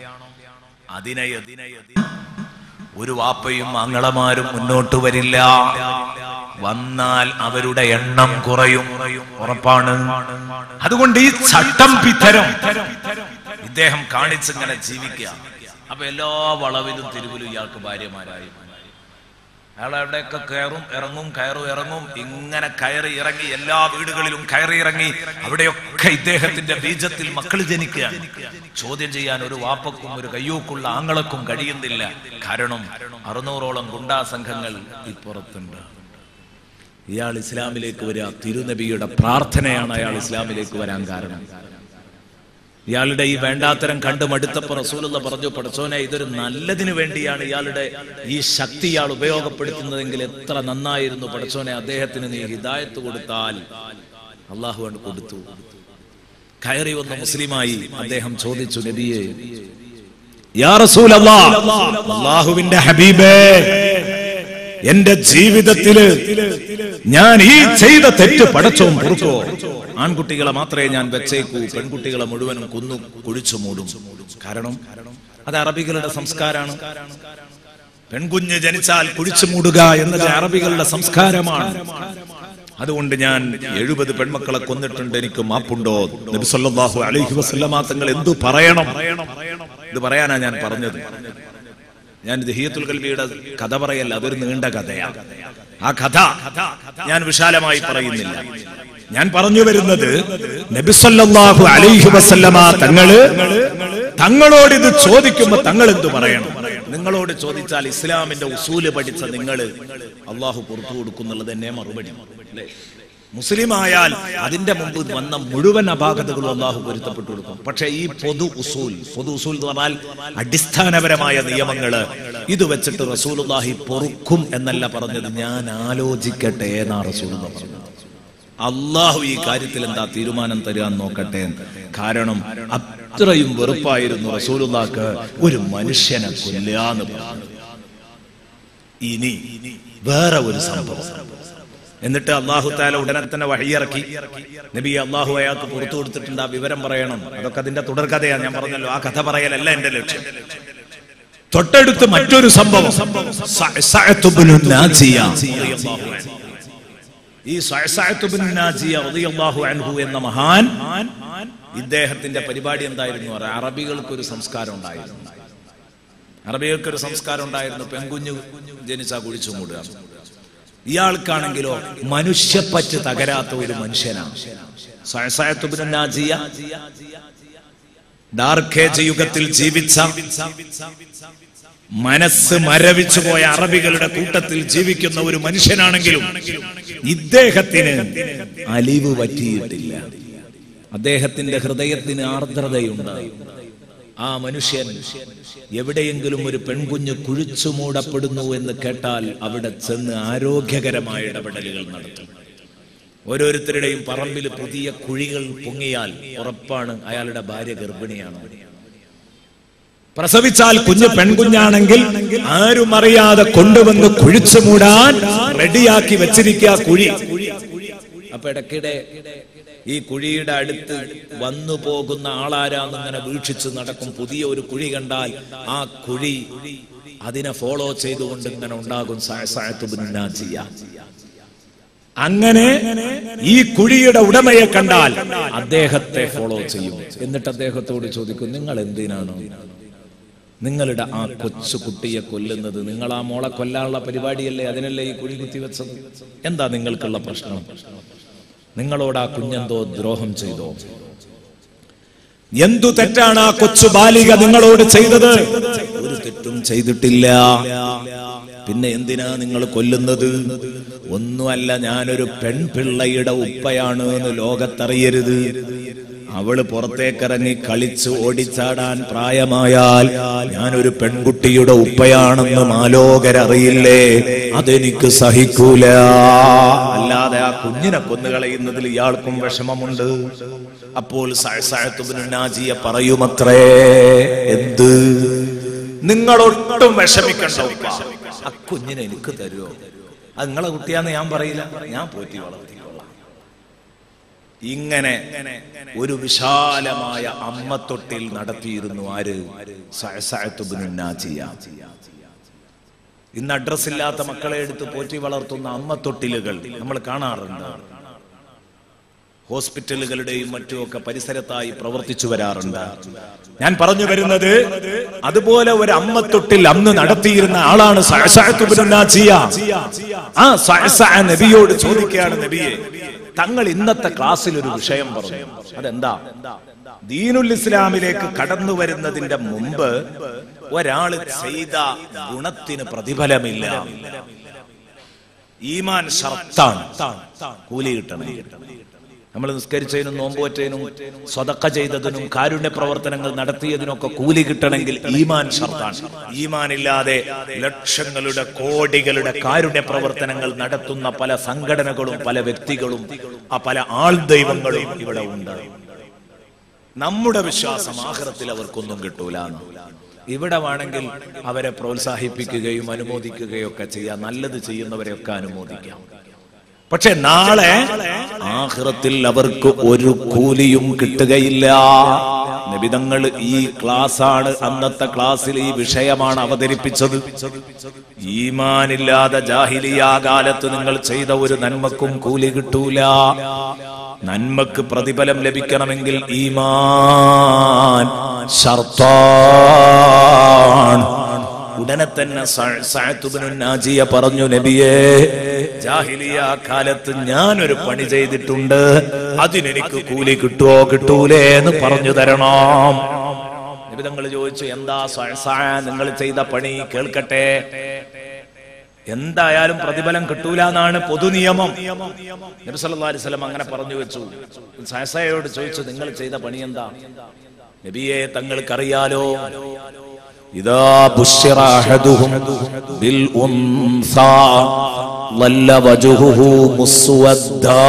അതിനെ ഒരു വാപ്പയും ആങ്ങളമാരും മുന്നോട്ട് വരില്ല വന്നാൽ അവരുടെ എണ്ണം കുറയും ഉറപ്പാണ് അതുകൊണ്ട് ഈ ചട്ടം പിത്തരം ഇദ്ദേഹം കാണിച്ചിങ്ങനെ ജീവിക്കുക അപ്പൊ എല്ലാ വളവിലും തിരുവിലും ഇയാൾക്ക് ഭാര്യമാരായി അയാൾ എവിടെയൊക്കെ കയറും ഇറങ്ങും കയറും ഇറങ്ങും ഇങ്ങനെ കയറി ഇറങ്ങി എല്ലാ വീടുകളിലും കയറി ഇറങ്ങി അവിടെയൊക്കെ ഇദ്ദേഹത്തിന്റെ ബീജത്തിൽ മക്കൾ ജനിക്കുകയാണ് ചോദ്യം ചെയ്യാൻ ഒരു വാപ്പക്കും ഒരു കയ്യൂക്കുള്ള ആങ്ങളക്കും കഴിയുന്നില്ല കാരണം അറുന്നൂറോളം ഗുണ്ടാ സംഘങ്ങൾ ഇപ്പുറത്തുണ്ട് ഇയാൾ ഇസ്ലാമിലേക്ക് വരിക തിരുനബിയുടെ പ്രാർത്ഥനയാണ് അയാൾ ഇസ്ലാമിലേക്ക് വരാൻ കാരണം ഇയാളുടെ ഈ വേണ്ടാത്തരം കണ്ടു മടുത്തപ്പോ റസൂലുള്ള പറഞ്ഞു പടച്ചോനെ ഇതൊരു നല്ലതിനു വേണ്ടിയാണ് ഇയാളുടെ ഈ ശക്തി ഇയാൾ ഉപയോഗപ്പെടുത്തുന്നതെങ്കിൽ എത്ര നന്നായിരുന്നു പടച്ചോനെ അദ്ദേഹത്തിന് നീ ഹിദായത്ത് കൊടുത്താൽ അള്ളാഹു കൊണ്ട് കൊടുത്തു കയറി വന്ന മുസ്ലിമായി അദ്ദേഹം ചോദിച്ചു നബിയെ യാ റസൂലല്ലാ അള്ളാഹുവിന്റെ ഹബീബേ എന്റെ ജീവിതത്തില് ഞാൻ ഈ ചെയ്ത തെറ്റ് പടച്ചോം പൊറുക്കോ ആൺകുട്ടികളെ മാത്രമേ ഞാൻ വെച്ചേക്കൂ പെൺകുട്ടികളെ മുഴുവനും കുന്നു കുഴിച്ചു മൂടും കാരണം അത് അറബികളുടെ സംസ്കാരമാണ് പെൺകുഞ്ഞ് ജനിച്ചാൽ കുഴിച്ചു മൂടുക എന്നത് അറബികളുടെ സംസ്കാരമാണ് അതുകൊണ്ട് ഞാൻ എഴുപത് പെൺമക്കളെ കൊന്നിട്ടുണ്ട് എനിക്ക് മാപ്പുണ്ടോ നബി സല്ലല്ലാഹു അലൈഹി വസല്ലമ തങ്ങൾ എന്തു പറയണം ഇത് പറയാനാ ഞാൻ പറഞ്ഞത് ഞാൻ ദഹിയത്തുൽ കൽബിയുടെ കഥ പറയല്ല അതൊരു നീണ്ട കഥയാണ് ആ കഥ ഞാൻ വിശാലമായി പറയുന്നില്ല ഞാൻ പറഞ്ഞു വരുന്നത് നബിസല്ലാഹു അലൈഹി വസല്ലമ തങ്ങള് തങ്ങളോട് ഇത് ചോദിക്കുമ്പോ തങ്ങൾ എന്ത് പറയണം നിങ്ങളോട് ചോദിച്ചാൽ ഇസ്ലാമിന്റെ ഉസൂല് പഠിച്ച നിങ്ങൾ അള്ളാഹു പുറത്തു കൊടുക്കുന്നുള്ളത് തന്നെ മറുപടി അല്ലേ മുസ്ലിം ആയാൽ അതിന്റെ മുമ്പ് വന്ന മുഴുവൻ അപാകതകളും അള്ളാഹു പൊരുത്തപ്പെട്ടു കൊടുക്കും പക്ഷെ ഈ പൊതു ഉസൂൽ പൊതു ഉസൂൽ എന്ന് പറഞ്ഞാൽ അടിസ്ഥാനപരമായ നിയമങ്ങള് ഇത് വെച്ചിട്ട് റസൂലുള്ളാഹി പൊറുക്കും എന്നല്ല പറഞ്ഞത് ഞാൻ ആലോചിക്കട്ടെ എന്നാ റസൂൽ പറഞ്ഞത് അള്ളാഹു ഈ കാര്യത്തിൽ എന്താ തീരുമാനം തരാൻ നോക്കട്ടെ കാരണം അത്രയും വെറുപ്പായിരുന്നു റസൂലുള്ളാക്ക് ഒരു മനുഷ്യനെ കൊല്ലാന്ന് പറഞ്ഞു ഇനി വേറെ ഒരു സംഭവം എന്നിട്ട് അള്ളാഹു താല ഉടനെ തന്നെ വഴിയിറക്കി നബി അള്ളാഹു അയാൾക്ക് പുറത്തു കൊടുത്തിട്ടുണ്ട് ആ വിവരം പറയണം അതൊക്കെ അതിന്റെ തുടർക്കഥയാണ് ഞാൻ പറഞ്ഞല്ലോ ആ കഥ പറയലല്ല എന്റെ ലക്ഷ്യം തൊട്ടടുത്ത് മറ്റൊരു സംഭവം സഅദ് ഇബ്നു നാജിയ റളിയല്ലാഹു അൻഹു. ഈ സഅദ് ഇബ്നു നാജിയ റളിയല്ലാഹു അൻഹു എന്ന മഹാൻ ഇദ്ദേഹത്തിന്റെ പരിപാടി എന്തായിരുന്നു അറിയോ? അറബികൾക്ക് ഒരു സംസ്കാരം ഉണ്ടായിരുന്നു അറബികൾക്ക് ഒരു സംസ്കാരം ഉണ്ടായിരുന്നു പെൺകുഞ്ഞു ജനിച്ചാ കുഴിച്ചു മൂടുക ഇയാൾക്കാണെങ്കിലോ മനുഷ്യപ്പറ്റ് തകരാത്ത ഒരു മനുഷ്യനാണ് Saad ibn Najiya dark age യുഗത്തിൽ ജീവിച്ച മനസ്സ് മരവിച്ചു പോയ അറബികളുടെ കൂട്ടത്തിൽ ജീവിക്കുന്ന ഒരു മനുഷ്യനാണെങ്കിലും ഇദ്ദേഹത്തിന് അലിവ് പറ്റിയിട്ടില്ല അദ്ദേഹത്തിന്റെ ഹൃദയത്തിന് ആർദ്രതയുണ്ട് ആ മനുഷ്യൻ എവിടെയെങ്കിലും ഒരു പെൺകുഞ്ഞ് കുഴിച്ചു മൂടപ്പെടുന്നു എന്ന് കേട്ടാൽ അവിടെ ചെന്ന് ആരോഗ്യകരമായ ഇടപെടലുകൾ നടത്തും ഓരോരുത്തരുടെയും പറമ്പിൽ പുതിയ കുഴികൾ പൊങ്ങിയാൽ ഉറപ്പാണ് അയാളുടെ ഭാര്യ ഗർഭിണിയാണ് പ്രസവിച്ചാൽ കുഞ്ഞ് പെൺകുഞ്ഞാണെങ്കിൽ ആരും അറിയാതെ കൊണ്ടുവന്ന് കുഴിച്ചു മൂടാൻ റെഡിയാക്കി വെച്ചിരിക്കുക കുഴി അപ്പൊ ഇടയ്ക്കിടെ ഈ കുഴിയുടെ അടുത്ത് വന്നു പോകുന്ന ആളാരാന്നിങ്ങനെ വീക്ഷിച്ച് നടക്കും പുതിയ ഒരു കുഴി കണ്ടാൽ ആ കുഴി അതിനെ ഫോളോ ചെയ്തുകൊണ്ട് ഇങ്ങനെ ഉണ്ടാകും സായസായത്തുബിനാജിയ അങ്ങനെ ഈ കുഴിയുടെ ഉടമയെ കണ്ടാൽ അദ്ദേഹത്തെ ഫോളോ ചെയ്യും എന്നിട്ട് അദ്ദേഹത്തോട് ചോദിക്കും നിങ്ങൾ എന്തിനാണ് നിങ്ങളുടെ ആ കൊച്ചു കുട്ടിയെ കൊല്ലുന്നത് നിങ്ങൾ ആ മോളെ കൊല്ലാനുള്ള പരിപാടിയല്ലേ അതിനല്ലേ ഈ കുഴി കുത്തിവെച്ചത് എന്താ നിങ്ങൾക്കുള്ള പ്രശ്നം നിങ്ങളോട് ആ കുഞ്ഞെന്തോ ദ്രോഹം ചെയ്തോ എന്തു തെറ്റാണ് ആ കൊച്ചു ബാലിക നിങ്ങളോട് ചെയ്തത് ഒരു തെറ്റും ചെയ്തിട്ടില്ല പിന്നെ എന്തിനാ നിങ്ങൾ കൊല്ലുന്നത് ഒന്നുമല്ല ഞാനൊരു പെൺപിള്ളയുടെ ഉപ്പയാണ് എന്ന് ലോകത്തറിയരുത് അവള് പുറത്തേക്കിറങ്ങി കളിച്ച് ഓടിച്ചാടാൻ പ്രായമായാൽ ഞാനൊരു പെൺകുട്ടിയുടെ ഉപ്പയാണെന്ന് മാലോകരറിയില്ലേ അതെനിക്ക് സഹിക്കൂല അല്ലാതെ ആ കുഞ്ഞിനെ കൊന്നുകളയുന്നതിൽ ഇയാൾക്കും വിഷമമുണ്ട് അപ്പോൾ സഅദ് ഇബ്നു നാജിയ പറയുമത്രേ എന്ത് നിങ്ങളൊട്ടും വിഷമിക്കണ്ട ഉപ്പ ആ കുഞ്ഞിനെ എനിക്ക് തരുമോ അത് നിങ്ങളെ കുട്ടിയാന്ന് ഞാൻ പറയില്ല ഞാൻ പോറ്റി വളർത്തിക്കൊള്ളാം ഇങ്ങനെ ഒരു വിശാലമായ അമ്മത്തൊട്ടിൽ നടത്തിയിരുന്നു ആര് സഅസഅത്തുബ്നു നാജിയ. ഇന്ന് അഡ്രസ് ഇല്ലാത്ത മക്കളെ എടുത്ത് പോറ്റി വളർത്തുന്ന അമ്മത്തൊട്ടിലുകൾ നമ്മൾ കാണാറുണ്ട് ഹോസ്പിറ്റലുകളുടെയും മറ്റുമൊക്കെ പരിസരത്തായി പ്രവർത്തിച്ചു വരാറുണ്ട് ഞാൻ പറഞ്ഞു വരുന്നത് അതുപോലെ ഒരു അമ്മത്തൊട്ടിൽ അന്ന് നടത്തിയിരുന്ന ആളാണ് സഅസഅത്തുബ്നു നാജിയ. ആ സഅസഅ നബിയോട് ചോദിക്കുകയാണ് നബിയെ തങ്ങൾ ഇന്നത്തെ ക്ലാസ്സിൽ ഒരു വിഷയം പറഞ്ഞു അതെന്താ ദീനുൽ ഇസ്ലാമിലേക്ക് കടന്നു വരുന്നതിന്റെ മുമ്പ് ഒരാൾ ചെയ്ത ഗുണത്തിന് പ്രതിഫലമില്ല ഈമാൻ ഷർത്താണ് കൂലി കിട്ടണം നമ്മൾ നിസ്കരിച്ചതിനും നോമ്പുവറ്റതിനും സ്വതക്ക ചെയ്തതിനും കാരുണ്യ പ്രവർത്തനങ്ങൾ നടത്തിയതിനൊക്കെ കൂലി കിട്ടണമെങ്കിൽ ഈമാൻ ഷർത്താണ് ഈമാൻ ഇല്ലാതെ ലക്ഷങ്ങളുടെ കോടികളുടെ കാരുണ്യ പ്രവർത്തനങ്ങൾ നടത്തുന്ന പല സംഘടനകളും പല വ്യക്തികളും ആ പല ആൾ ദൈവങ്ങളും ഇവിടെ ഉണ്ട് നമ്മുടെ വിശ്വാസം ആഹ്റത്തിൽ അവർക്കൊന്നും കിട്ടൂല ഇവിടെ വേണമെങ്കിൽ അവരെ പ്രോത്സാഹിപ്പിക്കുകയും അനുമോദിക്കുകയും ഒക്കെ ചെയ്യാം നല്ലത് ചെയ്യുന്നവരെയൊക്കെ അനുമോദിക്കാം പക്ഷെ നാളെ ആഹ്റത്തിൽ അവർക്ക് ഒരു കൂലിയും കിട്ടുകയില്ല നിബിതങ്ങൾ ഈ ക്ലാസ് ആണ് അന്നത്തെ ക്ലാസ്സിൽ ഈ വിഷയമാണ് അവതരിപ്പിച്ചത് ഈമാനില്ലാതെ ജാഹിലിയ കാലത്ത് നിങ്ങൾ ചെയ്ത ഒരു നന്മക്കും കൂലി കിട്ടൂല നന്മക്ക് പ്രതിഫലം ലഭിക്കണമെങ്കിൽ ഈമാൻ ഷർത്താണ് ഉടനെ തന്നെ സ- സഅത്തുബ്നു നാജിയ പറഞ്ഞു നബിയേ ജാഹിലിയ കാലത്ത് ഞാനൊരു പണി ചെയ്തിട്ടുണ്ട് അതിനെനിക്ക് കൂലി കിട്ടുവോ കിട്ടൂലേ എന്ന് പറഞ്ഞു തരണം നിബിതങ്ങൾ ചോദിച്ചു എന്താ നിങ്ങൾ ചെയ്ത പണി കേൾക്കട്ടെ എന്തായാലും പ്രതിഫലം കിട്ടൂല എന്നാണ് പൊതുനിയമം നബി സല്ലല്ലാഹു അലൈഹി വസല്ലം അങ്ങനെ പറഞ്ഞു വെച്ചു സഹസയോട് ചോദിച്ചു നിങ്ങൾ ചെയ്ത പണി എന്താ നബിയെ തങ്ങൾക്കറിയാലോ ഇതാ ബുശ്ശിറ അഹദുഹും ബിൽ ഉൻസാ വല്ല വജുഹുഹു മുസ്വദ്ദാ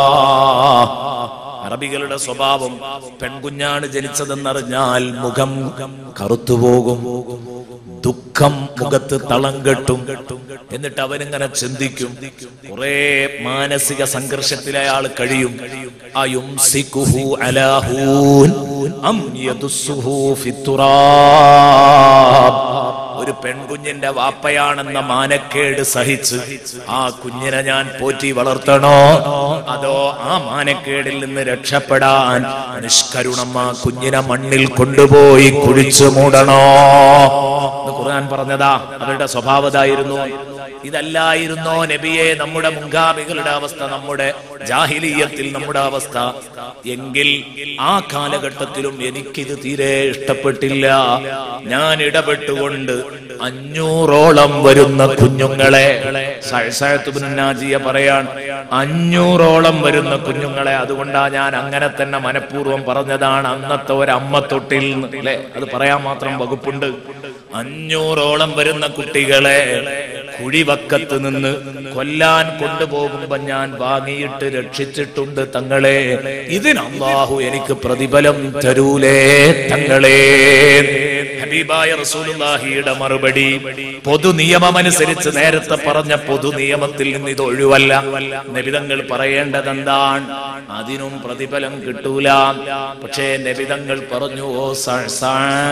അറബികളുടെ സ്വഭാവം പെൺകുഞ്ഞാണ് ജനിച്ചതെന്നറിഞ്ഞാൽ മുഖം കറുത്തുപോകും ദുഃഖം മുഖത്ത് തളം കെട്ടും എന്നിട്ട് അവനിങ്ങനെ ചിന്തിക്കും കുറെ മാനസിക സംഘർഷത്തിൽ അയാൾ കഴിയും അയുംസിക്കുഹു അലാഹൂൻ അം യദുസ്സുഹു ഫിത്തുറാബ് ഒരു പെൺകുഞ്ഞിന്റെ വാപ്പയാണെന്ന മാനക്കേട് സഹിച്ച് ആ കുഞ്ഞിനെ ഞാൻ പോറ്റി വളർത്തണോ അതോ ആ മാനക്കേടിൽ നിന്ന് രക്ഷപ്പെടാൻ നിഷ്കരുണം ആ കുഞ്ഞിനെ മണ്ണിൽ കൊണ്ടുപോയി കുഴിച്ചു മൂടണോ എന്ന് ഖുർആൻ പറഞ്ഞതാ അവരുടെ സ്വഭാവതായിരുന്നു ഇതല്ലായിരുന്നോ നബിയെ നമ്മുടെ മുൻഗാമികളുടെ അവസ്ഥ നമ്മുടെ ജാഹിലീയത്തിൽ നമ്മുടെ അവസ്ഥ എങ്കിൽ ആ കാലഘട്ടത്തിലും എനിക്കിത് തീരെ ഇഷ്ടപ്പെട്ടില്ല ഞാൻ ഇടപെട്ടുകൊണ്ട് അഞ്ഞൂറോളം വരുന്ന കുഞ്ഞുങ്ങളെ സഴസഴത്തുബിനാജിയ പറയാൻ അഞ്ഞൂറോളം വരുന്ന കുഞ്ഞുങ്ങളെ അതുകൊണ്ടാ ഞാൻ അങ്ങനെ തന്നെ മനഃപൂർവ്വം പറഞ്ഞതാണ് അന്നത്തെ ഒരു അമ്മ തൊട്ടിൽ അല്ലെ അത് പറയാൻ മാത്രം വകുപ്പുണ്ട് അഞ്ഞൂറോളം വരുന്ന കുട്ടികളെ കുഴിവക്കത്ത് നിന്ന് കൊല്ലാൻ കൊണ്ടുപോകുമ്പോ ഞാൻ വാങ്ങിയിട്ട് രക്ഷിച്ചിട്ടുണ്ട് തങ്ങളെ ഇതിന് അള്ളാഹു എനിക്ക് പ്രതിഫലം തരൂലേ തങ്ങളെ ഹബീബായ റസൂലുള്ളാഹിയുടെ മറുപടി പൊതു നിയമമനുസരിച്ച് നേരത്തെ പറഞ്ഞ പൊതു നിയമത്തിൽ നിന്ന് ഇത് ഒഴിവല്ല നബിതങ്ങൾ പറയേണ്ടതെന്താണ് അതിനും പ്രതിഫലം കിട്ടൂല പക്ഷേ നബിതങ്ങൾ പറഞ്ഞു ഓ സഅ്സാ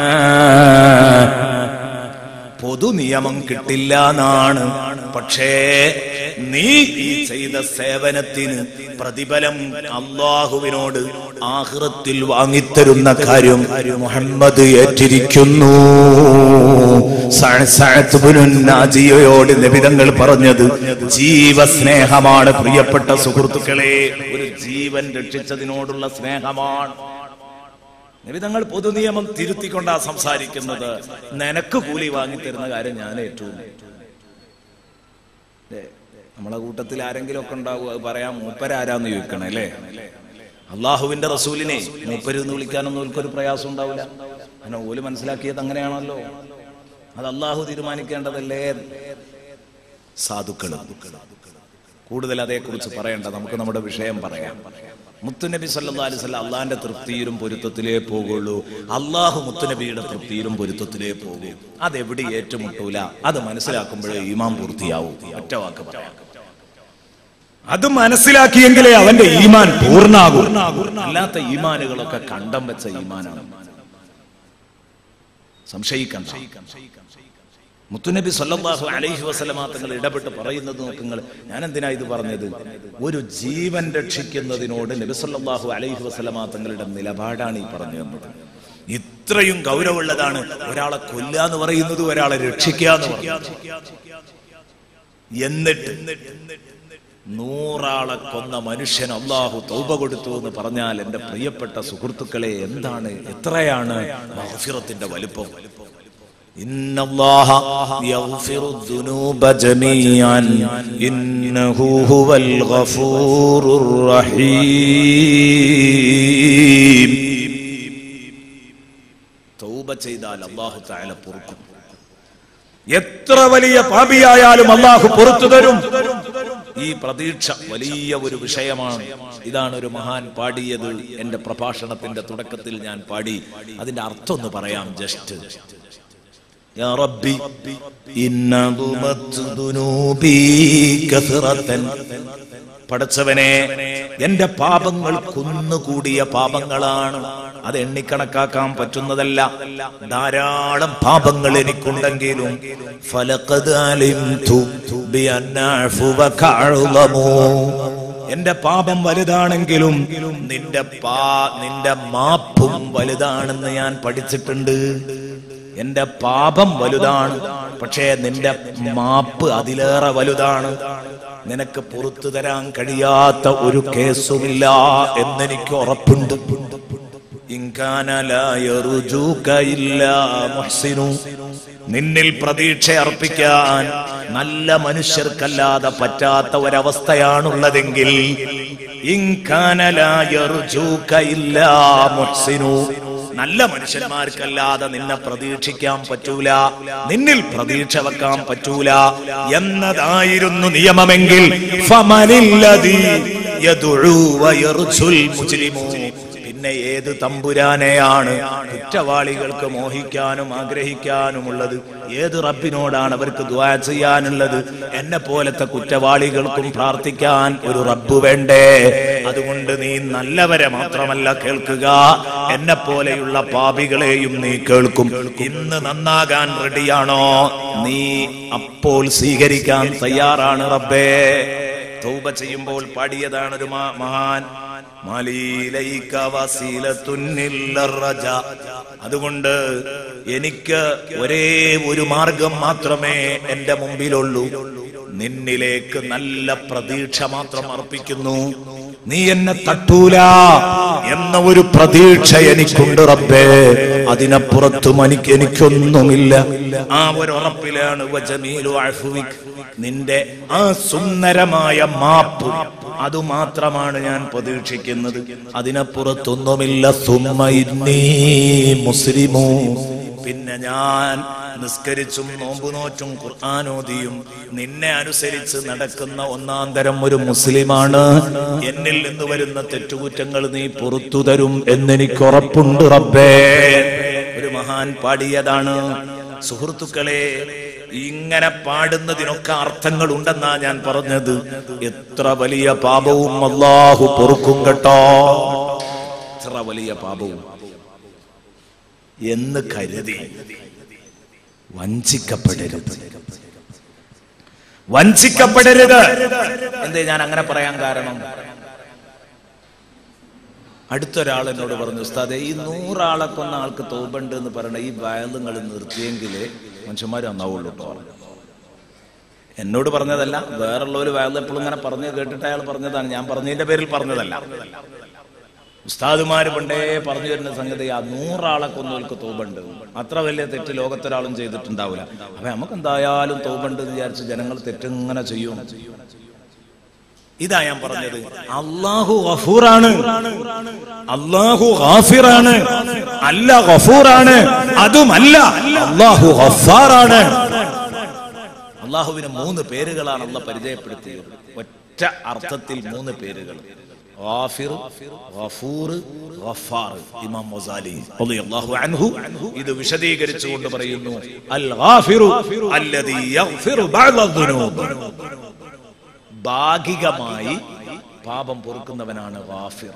പൊതു നിയമം കിട്ടില്ല എന്നാണ് പക്ഷേ നീ ഈ ചെയ്ത സേവനത്തിന് പ്രതിഫലം അള്ളാഹുവിനോട് ആഹ്റത്തിൽ വാങ്ങിത്തരുന്ന കാര്യം മുഹമ്മദ് ഏറ്റിരിക്കുന്നു സഅദ് ഇബ്നു നാജിയയോട് നിബിതങ്ങൾ പറഞ്ഞത് ജീവസ്നേഹമാണ് പ്രിയപ്പെട്ട സുഹൃത്തുക്കളെ ഒരു ജീവൻ രക്ഷിച്ചതിനോടുള്ള സ്നേഹമാണ് നിബിതങ്ങൾ പൊതുനിയമം തിരുത്തിക്കൊണ്ടാ സംസാരിക്കുന്നത് നിനക്ക് കൂലി വാങ്ങിത്തരുന്ന കാര്യം ഞാൻ ഏറ്റവും നമ്മളെ കൂട്ടത്തിൽ ആരെങ്കിലും ഒക്കെ ഉണ്ടാവും അത് പറയാം മൂപ്പരാരാന്ന് ചോദിക്കണേ അല്ലേ അള്ളാഹുവിന്റെ റസൂലിനെ മൂപ്പര് എന്ന് വിളിക്കാനൊന്നും ഓൽക്കൊരു പ്രയാസം ഉണ്ടാവില്ല അങ്ങനെ ഓല് മനസ്സിലാക്കിയത് അങ്ങനെയാണല്ലോ അത് അള്ളാഹു തീരുമാനിക്കേണ്ടതല്ലേ സാധുക്കൾ കൂടുതൽ അതേക്കുറിച്ച് പറയണ്ട നമുക്ക് നമ്മുടെ വിഷയം പറയാം മുത്തുനബി സല്ലാ അലൈഹി സ്വലം അള്ളാഹിന്റെ തൃപ്തിയിലും പൊരുത്തത്തിലേ പോകുള്ളൂ അള്ളാഹു മുത്തുനബിയുടെ തൃപ്തിയിലും പൊരുത്തത്തിലേ പോകൂ അതെവിടെ ഏറ്റുമുട്ടൂല അത് മനസ്സിലാക്കുമ്പോഴേ ഈമാൻ പൂർത്തിയാവൂ ഒറ്റ വാക്ക് പറയാം അത് മനസ്സിലാക്കിയെങ്കിലേ അവന്റെ ഈമാൻ പൂർണ്ണാകൂ അല്ലാത്ത ഈമാനുകളൊക്കെ കണ്ടം വെച്ച ഈമാനാണ് സംശയിക്കണ്ട മുത്തുനബി സല്ലല്ലാഹു അലൈഹി വസല്ലമ തങ്ങൾ ഇടപെട്ട് പറയുന്നത് നോക്കുങ്ങൾ ഞാൻ എന്തിനാ ഇത് പറഞ്ഞത് ഒരു ജീവൻ രക്ഷിക്കുന്നതിനോട് നബി സല്ലല്ലാഹു അലൈഹി വസല്ലമ തങ്ങളുടെ നിലപാടാണ് ഈ പറഞ്ഞു തന്നത് ഇത്രയും ഗൗരവമുള്ളതാണ് ഒരാളെ കൊല്ലുക എന്ന് പറയുന്നത് ഒരാളെ രക്ഷിക്കുക എന്ന് പറയുന്നത് എന്നിട്ട് നൂറാളെ കൊന്ന മനുഷ്യൻ അള്ളാഹു തൗബ കൊടുത്തു എന്ന് പറഞ്ഞാൽ എന്റെ പ്രിയപ്പെട്ട സുഹൃത്തുക്കളെ എന്താണ് എത്രയാണ് മഹഫിറത്തിന്റെ വലുപ്പം إن الله يغفر الذنوب جميعا إنه هو الغفور الرحيم തൗബ ചെയ്താൽ അള്ളാഹു താല പൊറുക്കും എത്ര വലിയ പാപിയായാലും അള്ളാഹു പൊറത്തു തരും ഈ പ്രതീക്ഷ വലിയ ഒരു വിഷയമാണ് ഇതാണ് ഒരു മഹാൻ പാടിയത് എന്റെ പ്രഭാഷണത്തിന്റെ തുടക്കത്തിൽ ഞാൻ പാടി അതിന്റെ അർത്ഥം ഒന്ന് പറയാം ജസ്റ്റ് يا ربي إن ضمت ذنوبي كثرة പടച്ചവനെ എന്റെ പാപങ്ങൾ കുന്നുകൂടിയ പാപങ്ങളാണ് അത് എണ്ണിക്കണക്കാക്കാൻ പറ്റുന്നതല്ല ധാരാളം പാപങ്ങൾ എനിക്കുണ്ടെങ്കിലും ഫലഖദ് അലിംതു ബിഅന്ന അഫ്വക അഅ്ളമു. എന്റെ പാപം വലുതാണെങ്കിലും നിന്റെ പാ നിന്റെ മാപ്പും വലുതാണെന്ന് ഞാൻ പഠിച്ചിട്ടുണ്ട് എന്റെ പാപം വലുതാണ് പക്ഷേ നിന്റെ മാപ്പ് അതിലേറെ വലുതാണ് നിനക്ക് പുറത്തു തരാൻ കഴിയാത്ത ഒരു കേസുമില്ല എന്നെനിക്ക് ഉറപ്പുണ്ട് ഇൻകാന ലാ യർജൂക ഇല്ലാ മുഹ്സിനു. നിന്നിൽ പ്രതീക്ഷ അർപ്പിക്കാൻ നല്ല മനുഷ്യർക്കല്ലാതെ പറ്റാത്ത ഒരവസ്ഥയാണുള്ളതെങ്കിൽ ഇൻകാന ലാ യർജൂക ഇല്ലാ മുഹ്സിനു. നല്ല മനുഷ്യന്മാർക്കല്ലാതെ നിന്നെ പ്രതീക്ഷിക്കാൻ പറ്റൂല നിന്നിൽ പ്രതീക്ഷ വെക്കാൻ പറ്റൂല എന്നതായിരുന്നു നിയമമെങ്കിൽ ഫമനില്ലദീ യദ്ഉ വയർജുൽ മുജ്രിമു. പിന്നെ ഏത് തമ്പുരാനെയാണ് കുറ്റവാളികൾക്ക് മോഹിക്കാനും ആഗ്രഹിക്കാനുമുള്ളത് ഏത് റബ്ബിനോടാണ് അവർക്ക് ദ്വാ ചെയ്യാനുള്ളത് എന്നെ പോലത്തെ കുറ്റവാളികൾക്കും പ്രാർത്ഥിക്കാൻ ഒരു റബ്ബ് വേണ്ടേ അതുകൊണ്ട് നീ നല്ലവരെ മാത്രമല്ല കേൾക്കുക എന്നെ പോലെയുള്ള പാപികളെയും നീ കേൾക്കും ഇന്ന് നന്നാകാൻ റെഡിയാണോ നീ അപ്പോൾ സ്വീകരിക്കാൻ തയ്യാറാണ് റബ്ബേ തൗബ ചെയ്യുമ്പോൾ പാടിയതാണ് ഒരു മാ- മഹാൻ മാലീലൈക വസീലത്തുന്നില്ല റജ. അതുകൊണ്ട് എനിക്ക് ഒരേ ഒരു മാർഗം മാത്രമേ എന്റെ മുമ്പിലുള്ളൂ നിന്നിലേക്ക് നല്ല പ്രതീക്ഷ മാത്രം അർപ്പിക്കുന്നു നീ എന്നെ തട്ടൂല എന്ന ഒരു പ്രതീക്ഷ എനിക്കുണ്ട് റബ്ബേ അതിനപ്പുറത്തും എനിക്ക് എനിക്കൊന്നുമില്ല ആ ഒരു ഉറപ്പിലാണ് വജമീലു അഫ്വിക്. നിന്റെ ആ സുന്ദരമായ മാപ്പ് അത് മാത്രമാണ് ഞാൻ പ്രതീക്ഷിക്കുന്നത് അതിനപ്പുറത്തൊന്നുമില്ല സുമ്മ ഇന്നീ മുസ്ലിമോ പിന്നെ ഞാൻ നിസ്കരിച്ചും നോമ്പു നോറ്റും ഖുർആാനോദിയും നിന്നെ അനുസരിച്ച് നടക്കുന്ന ഒന്നാം തരം ഒരു മുസ്ലിമാണ് എന്നിൽ നിന്ന് വരുന്ന തെറ്റുകുറ്റങ്ങൾ നീ പുറത്തു തരും എന്നെനിക്ക് ഉറപ്പുണ്ട് റബ്ബേ ഒരു മഹാൻ പാടിയതാണ് സുഹൃത്തുക്കളെ ഇങ്ങനെ പാടുന്നതിനൊക്കെ അർത്ഥങ്ങൾ ഉണ്ടെന്നാ ഞാൻ പറഞ്ഞത് എത്ര വലിയ പാപവും അള്ളാഹു പൊറുക്കും കേട്ടോ എത്ര വലിയ പാപവും എന്ന് കരുതി വഞ്ചിക്കപ്പെടരുത് വഞ്ചിക്കപ്പെടരുത് എന്തേ ഞാൻ അങ്ങനെ പറയാൻ കാരണം അടുത്തൊരാൾ എന്നോട് പറഞ്ഞു ഉസ്താദെ ഈ നൂറാളെ കൊന്ന ആൾക്ക് തോപുണ്ട് എന്ന് പറയണ ഈ വയലുകൾ നിർത്തിയെങ്കിൽ മനുഷ്യന്മാർ നന്നാവുള്ളൂ കേട്ടോ എന്നോട് പറഞ്ഞതല്ല വേറുള്ളവർ വയൽ എപ്പോഴും ഇങ്ങനെ പറഞ്ഞു കേട്ടിട്ട് അയാൾ പറഞ്ഞതാണ് ഞാൻ പറഞ്ഞതിന്റെ പേരിൽ പറഞ്ഞതല്ല ഉസ്താദുമാര് പണ്ടേ പറഞ്ഞു തരുന്ന സംഗതി ആ നൂറാളെ കൊന്നവർക്ക് തോപുണ്ട് അത്ര വലിയ തെറ്റ് ലോകത്തൊരാളും ചെയ്തിട്ടുണ്ടാവില്ല അപ്പൊ നമുക്ക് എന്തായാലും തോപുണ്ട് എന്ന് വിചാരിച്ച് ജനങ്ങൾ തെറ്റിങ്ങനെ ചെയ്യും ഇതാ ഞാൻ പറഞ്ഞത് അള്ളാഹു ഗഫൂറാണ് അള്ളാഹു ഗാഫിറാണ് അല്ല ഗഫൂറാണ് അതുമല്ല അള്ളാഹു ഗഫാറാണ് അള്ളാഹുവിന് മൂന്ന് പേരുകളാണ് അള്ള പരിചയപ്പെടുത്തിയത് ഒറ്റ അർത്ഥത്തിൽ മൂന്ന് പേരുകൾ ഗാഫിർ, ഗഫൂർ, ഗഫാർ. ഇമാം മൊസാലി റളിയല്ലാഹു അൻഹു ഇത് വിശദീകരിച്ചുകൊണ്ട് പറയുന്നു അൽ ഗാഫിറു അല്ലദീ യഗ്ഫിറു ബഅദ ദുനൂബ് ഭാഗികമായി പാപം പൊറുക്കുന്നവനാണ് ഗാഫിർ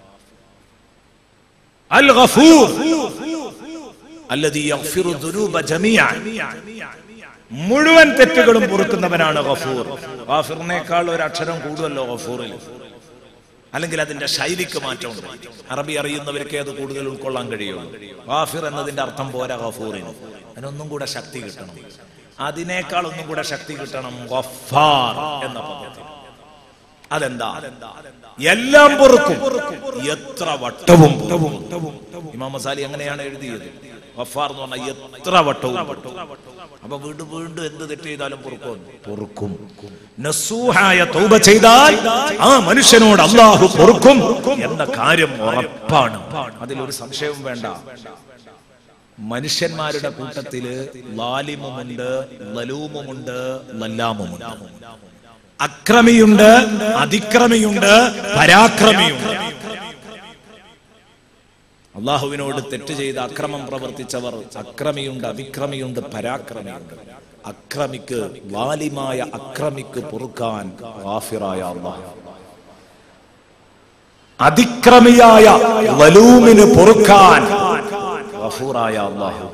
അൽ ഗഫൂർ അല്ലദീ യഗ്ഫിറു ദുനൂബ ജമീഅൻ മുഴുവൻ തെറ്റുകളും പൊറുക്കുന്നവനാണ് ഗഫൂർ ഗാഫിറിനേക്കാൾ ഒരു അക്ഷരം കൂടുമല്ലോ ഗഫൂറിൽ അല്ലെങ്കിൽ അതിന്റെ ശൈലിക്ക് മാറ്റമുണ്ട് അറബി അറിയുന്നവർക്ക് അത് കൂടുതൽ ഉൾക്കൊള്ളാൻ കഴിയുള്ളൂ ഗാഫിർ എന്നതിന്റെ അർത്ഥം പോരാ ഗഫൂറിന് അതിനൊന്നും കൂടെ ശക്തി കിട്ടണം അതിനേക്കാൾ ഒന്നും കൂടെ ശക്തി കിട്ടണം ഗഫാർ എന്ന പദത്തിൽ അതെന്താ എല്ലാം പൊറുക്കും എത്ര വട്ടവും പൊറുക്കും. ഇമാം മസാലി അങ്ങനെയാണ് എഴുതിയത് ഗഫാർ എന്ന് പറഞ്ഞാൽ എത്ര വട്ടവും പൊറുക്കും. അപ്പൊ വീണ്ടും വീണ്ടും എന്ത് തെറ്റ് ചെയ്താലും പൊറുക്കും പൊറുക്കും നസൂഹായ തൗബ ചെയ്താൽ ആ മനുഷ്യനോട് അള്ളാഹു പൊറുക്കും എന്ന കാര്യം ഉറപ്പാണ് അതിലൊരു സംശയവും വേണ്ട മനുഷ്യന്മാരുടെ കൂട്ടത്തില് ലാലിമുമുണ്ട് ലലൂമുമുണ്ട് ലല്ലാമുമുണ്ട് അക്രമിയുണ്ട് അതിക്രമിയുണ്ട് പരാക്രമിയുണ്ട് അള്ളാഹുവിനോട് തെറ്റ് ചെയ്ത് അക്രമം പ്രവർത്തിച്ചവർ അക്രമിയുണ്ട് അതിക്രമിയുണ്ട് പരാക്രമിയുണ്ട് അക്രമിക്ക് വാലിമായ അക്രമിക്ക് പൊറുക്കാൻ ഗാഫിറായ അള്ളാഹു അതിക്രമിയായ വലൂമിന് പൊറുക്കാൻ ഗഫൂറായ അള്ളാഹു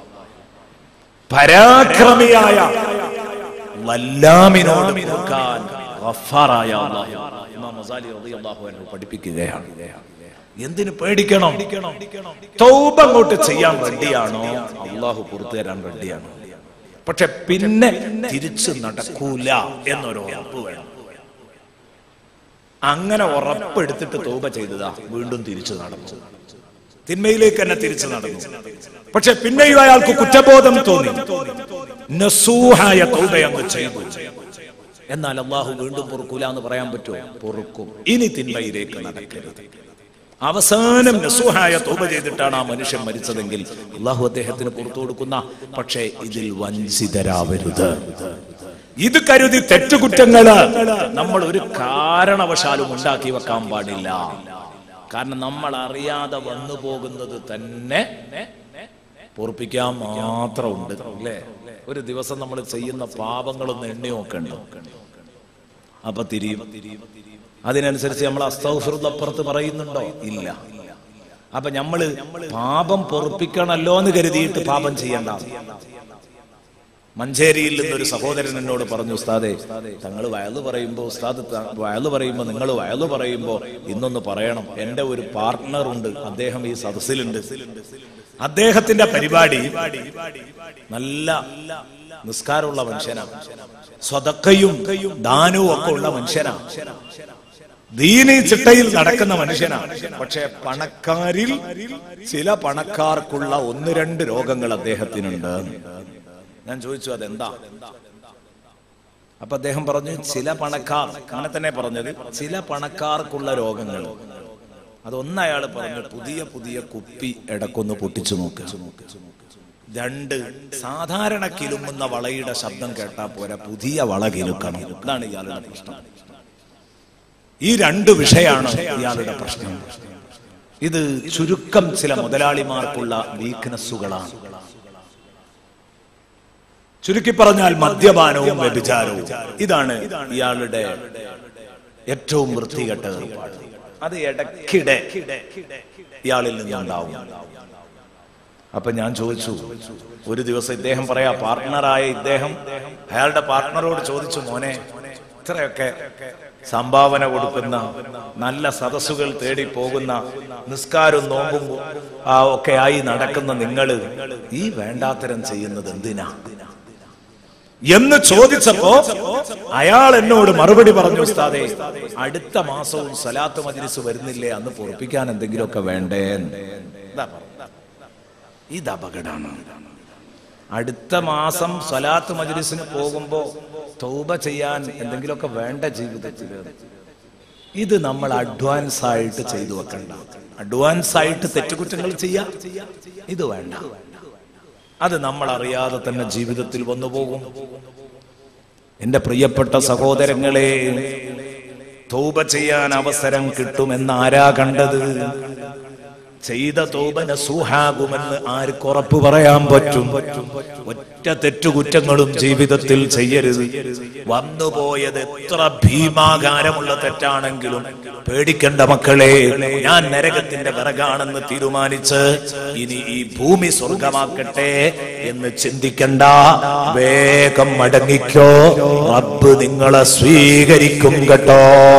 പരാക്രമിയായ വല്ലാമിനോട് പൊറുക്കാൻ ഗഫാറായ അള്ളാഹു ഇമാം മസാലി റളിയല്ലാഹു അൻഹു പഠിപ്പിക്കുകയാണ് എന്തിനു പേടിക്കണം തൗബ അങ്ങോട്ട് ചെയ്യാൻ റെഡിയാണോ അള്ളാഹു പുറത്തു തരാൻ റെഡിയാണ് പക്ഷെ പിന്നെ തിരിച്ചു നടക്കൂല എന്നൊരു ഉറപ്പ് വേണം അങ്ങനെ ഉറപ്പെടുത്തിട്ട് തൗബ ചെയ്തതാ വീണ്ടും തിരിച്ചു നടന്നു തിന്മയിലേക്ക് തന്നെ തിരിച്ചു നടന്നു പക്ഷെ പിന്നെയും അയാൾക്ക് കുറ്റബോധം തോന്നി നസൂഹായ തൗബ അങ്ങ് ചെയ്തു എന്നാൽ അള്ളാഹു വീണ്ടും പൊറുക്കൂല എന്ന് പറയാൻ പറ്റുമോ പൊറുക്കും ഇനി തിന്മയിലേക്ക് നടക്കരുത് അവസാനം നസുഹായ തോപ ചെയ്തിട്ടാണ് ആ മനുഷ്യൻ മരിച്ചതെങ്കിൽ അള്ളാഹു അദ്ദേഹത്തിന് പുറത്തു കൊടുക്കുന്ന പക്ഷേ ഇതിൽ വഞ്ചിതരാവരുത് ഇത് കരുതി തെറ്റുകുറ്റങ്ങള് നമ്മൾ ഒരു കാരണവശാലും ഉണ്ടാക്കി വെക്കാൻ പാടില്ല കാരണം നമ്മൾ അറിയാതെ വന്നു പോകുന്നത് തന്നെ പൊറപ്പിക്കാൻ മാത്രമുണ്ട് അല്ലേ ഒരു ദിവസം നമ്മൾ ചെയ്യുന്ന പാപങ്ങളൊന്ന് എണ്ണി നോക്കണ്ട അപ്പൊ തിരിയും അതിനനുസരിച്ച് നമ്മൾ അസ്തൗഫിറുള്ളപ്പുറത്ത് പറയുന്നുണ്ടോ ഇല്ല അപ്പൊ നമ്മള് പാപം പൊറുപ്പിക്കണല്ലോ എന്ന് കരുതിയിട്ട് പാപം ചെയ്യണ്ട മഞ്ചേരിയിൽ നിന്നൊരു സഹോദരൻ എന്നോട് പറഞ്ഞു ഉസ്താദെ തങ്ങൾ വയല് പറയുമ്പോ ഉസ്താദ് ത- വയല് പറയുമ്പോ നിങ്ങൾ വയല് പറയുമ്പോ ഇന്നൊന്ന് പറയണം എന്റെ ഒരു പാർട്ട്ണർ ഉണ്ട് അദ്ദേഹം ഈ സദസ്സിലുണ്ട് അദ്ദേഹത്തിന്റെ പരിപാടി നല്ല നിസ്കാരമുള്ള മനുഷ്യനാണ് സ്വതക്കയും ദാനവും ഒക്കെ ഉള്ള മനുഷ്യനാണ് ദീനി ചിട്ടയിൽ നടക്കുന്ന മനുഷ്യനാണ് പക്ഷെ പണക്കാരിൽ ചില പണക്കാർക്കുള്ള ഒന്ന് രണ്ട് രോഗങ്ങൾ അദ്ദേഹത്തിനുണ്ട് ഞാൻ ചോദിച്ചു അതെന്താ അപ്പൊ അദ്ദേഹം പറഞ്ഞു ചില പണക്കാർ അങ്ങനെ തന്നെ പറഞ്ഞത് ചില പണക്കാർക്കുള്ള രോഗങ്ങൾ അതൊന്ന് അയാൾ പറഞ്ഞു പുതിയ പുതിയ കുപ്പി ഇടക്കൊന്ന് പൊട്ടിച്ചു നോക്ക് രണ്ട് സാധാരണ കിലുങ്ങുന്ന വളയുടെ ശബ്ദം കേട്ടാ പോരാ പുതിയ വള കിലുക്കണം ഇതാണ് ഇയാളുടെ പ്രശ്നം ഈ രണ്ട് വിഷയമാണ് ഇയാളുടെ പ്രശ്നം ഇത് ചുരുക്കം ചില മുതലാളിമാർക്കുള്ള വീക്ക്നെസ്സുകളാണ് ചുരുക്കി പറഞ്ഞാൽ മദ്യപാനവും വ്യഭിചാരവും ഇതാണ് ഇയാളുടെ ഏറ്റവും വൃത്തികെട്ട ഏർപ്പാട് അത് ഇടയ്ക്കിടെ ഇയാളിൽ നിന്നുണ്ടാവും അപ്പൊ ഞാൻ ചോദിച്ചു ഒരു ദിവസം ഇദ്ദേഹം പറയാ പാർട്ട്ണറായ ഇദ്ദേഹം അയാളുടെ പാർട്ട്ണറോട് ചോദിച്ചു മോനെ ഇത്രയൊക്കെ സംഭാവന കൊടുക്കുന്ന നല്ല സദസ്സുകൾ തേടി പോകുന്ന നിസ്കാരവും നോമ്പും ആ ഒക്കെ ആയി നടക്കുന്ന നിങ്ങള് ഈ വേണ്ടാത്തരം ചെയ്യുന്നത് എന്തിനാ എന്ന് ചോദിച്ചപ്പോ അയാൾ എന്നോട് മറുപടി പറഞ്ഞു ഉസ്താദെ അടുത്ത മാസവും സലാത്ത് മജ്ലിസ് വരുന്നില്ലേ അന്ന് പൊറപ്പിക്കാൻ എന്തെങ്കിലുമൊക്കെ വേണ്ടേ ഇതാ പറഞ്ഞത്. ഇത് അപകടമാണ് അടുത്ത മാസം സ്വലാത്ത് മജ്ലിസിന് പോകുമ്പോ തൗബ ചെയ്യാൻ എന്തെങ്കിലുമൊക്കെ വേണ്ട ജീവിതത്തിൽ ഇത് നമ്മൾ അഡ്വാൻസ് ആയിട്ട് ചെയ്തു വെക്കണ്ട അഡ്വാൻസ് ആയിട്ട് തെറ്റുകുറ്റങ്ങൾ ചെയ്യാം ഇത് വേണ്ട അത് നമ്മൾ അറിയാതെ തന്നെ ജീവിതത്തിൽ വന്നു പോകും എന്റെ പ്രിയപ്പെട്ട സഹോദരങ്ങളെ തൗബ ചെയ്യാൻ അവസരം കിട്ടുമെന്ന് ആരാ കണ്ടത് ചെയ്ത തോപന സൂഹാകുമെന്ന് ആർക്ക് ഉറപ്പ് പറയാൻ പറ്റും ഒറ്റ തെറ്റുകുറ്റങ്ങളും ജീവിതത്തിൽ ചെയ്യരുത് വന്നുപോയത് എത്ര ഭീമാകാരമുള്ള തെറ്റാണെങ്കിലും പേടിക്കണ്ട മക്കളെ ഞാൻ നരകത്തിന്റെ വിറകാണെന്ന് തീരുമാനിച്ച് ഇനി ഈ ഭൂമി സ്വർഗമാക്കട്ടെ എന്ന് ചിന്തിക്കണ്ട വേഗം മടങ്ങിക്കോ റബ്ബ് നിങ്ങളെ സ്വീകരിക്കും കേട്ടോ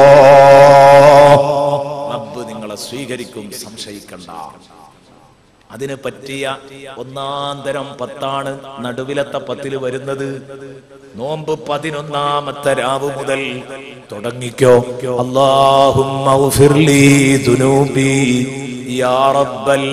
റബ്ബ് നിങ്ങളെ സ്വീകരിക്കും സംശയിക്കണ്ട അതിന് പറ്റിയ ഒന്നാന്തരം പത്താണ് നടുവിലത്തെ പത്തില് വരുന്നത് നോമ്പ് പതിനൊന്നാമത്തെ രാവ് മുതൽ തുടങ്ങിക്കോ അല്ലാഹുമ്മ ഉഫിർലി ദുനൂബി യാ റബ്ബൽ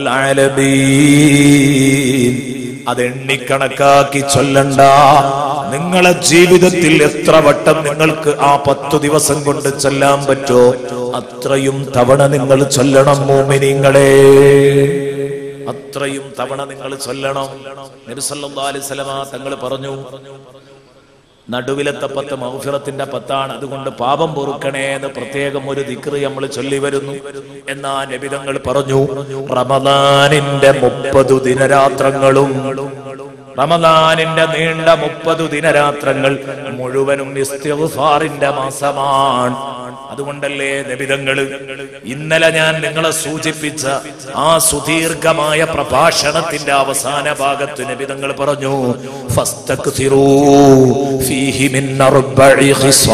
ആലമീൻ അതെണ്ണിക്കണക്കാക്കി ചൊല്ലണ്ട നിങ്ങളെ ജീവിതത്തിൽ എത്ര വട്ടം നിങ്ങൾക്ക് ആ പത്തു ദിവസം കൊണ്ട് ചൊല്ലാൻ പറ്റോ അത്രയും തവണ നിങ്ങൾ ചൊല്ലണം മോമിനിങ്ങളെ അത്രയും തവണ നിങ്ങൾ ചൊല്ലണം നബി സല്ലല്ലാഹു അലൈഹി വസല്ലമ തങ്ങൾ പറഞ്ഞു നടുവിലത്തെ പത്ത് മൗഫിറത്തിന്റെ പത്താണ് അതുകൊണ്ട് പാപം പൊറുക്കണേ എന്ന് പ്രത്യേകം ഒരു ദിക്റ് നമ്മൾ ചൊല്ലി വരുന്നു എന്നാ നബിതങ്ങൾ പറഞ്ഞു റമദാനിന്റെ മുപ്പതു ദിനരാത്രങ്ങളും റമദാനിന്റെ നീണ്ട മുപ്പതു ദിനരാത്രങ്ങൾ മുഴുവനും ഇസ്തിഗ്ഫാറിന്റെ മാസമാണ് അതുകൊണ്ടല്ലേ നബിതങ്ങള് ഇന്നലെ ഞാൻ നിങ്ങളെ സൂചിപ്പിച്ച ആ സുദീർഘമായ പ്രഭാഷണത്തിന്റെ അവസാന ഭാഗത്ത് നബിതങ്ങൾ പറഞ്ഞു ഫസ്തക്സിറൂ ഫീഹി മിൻ അർബഇ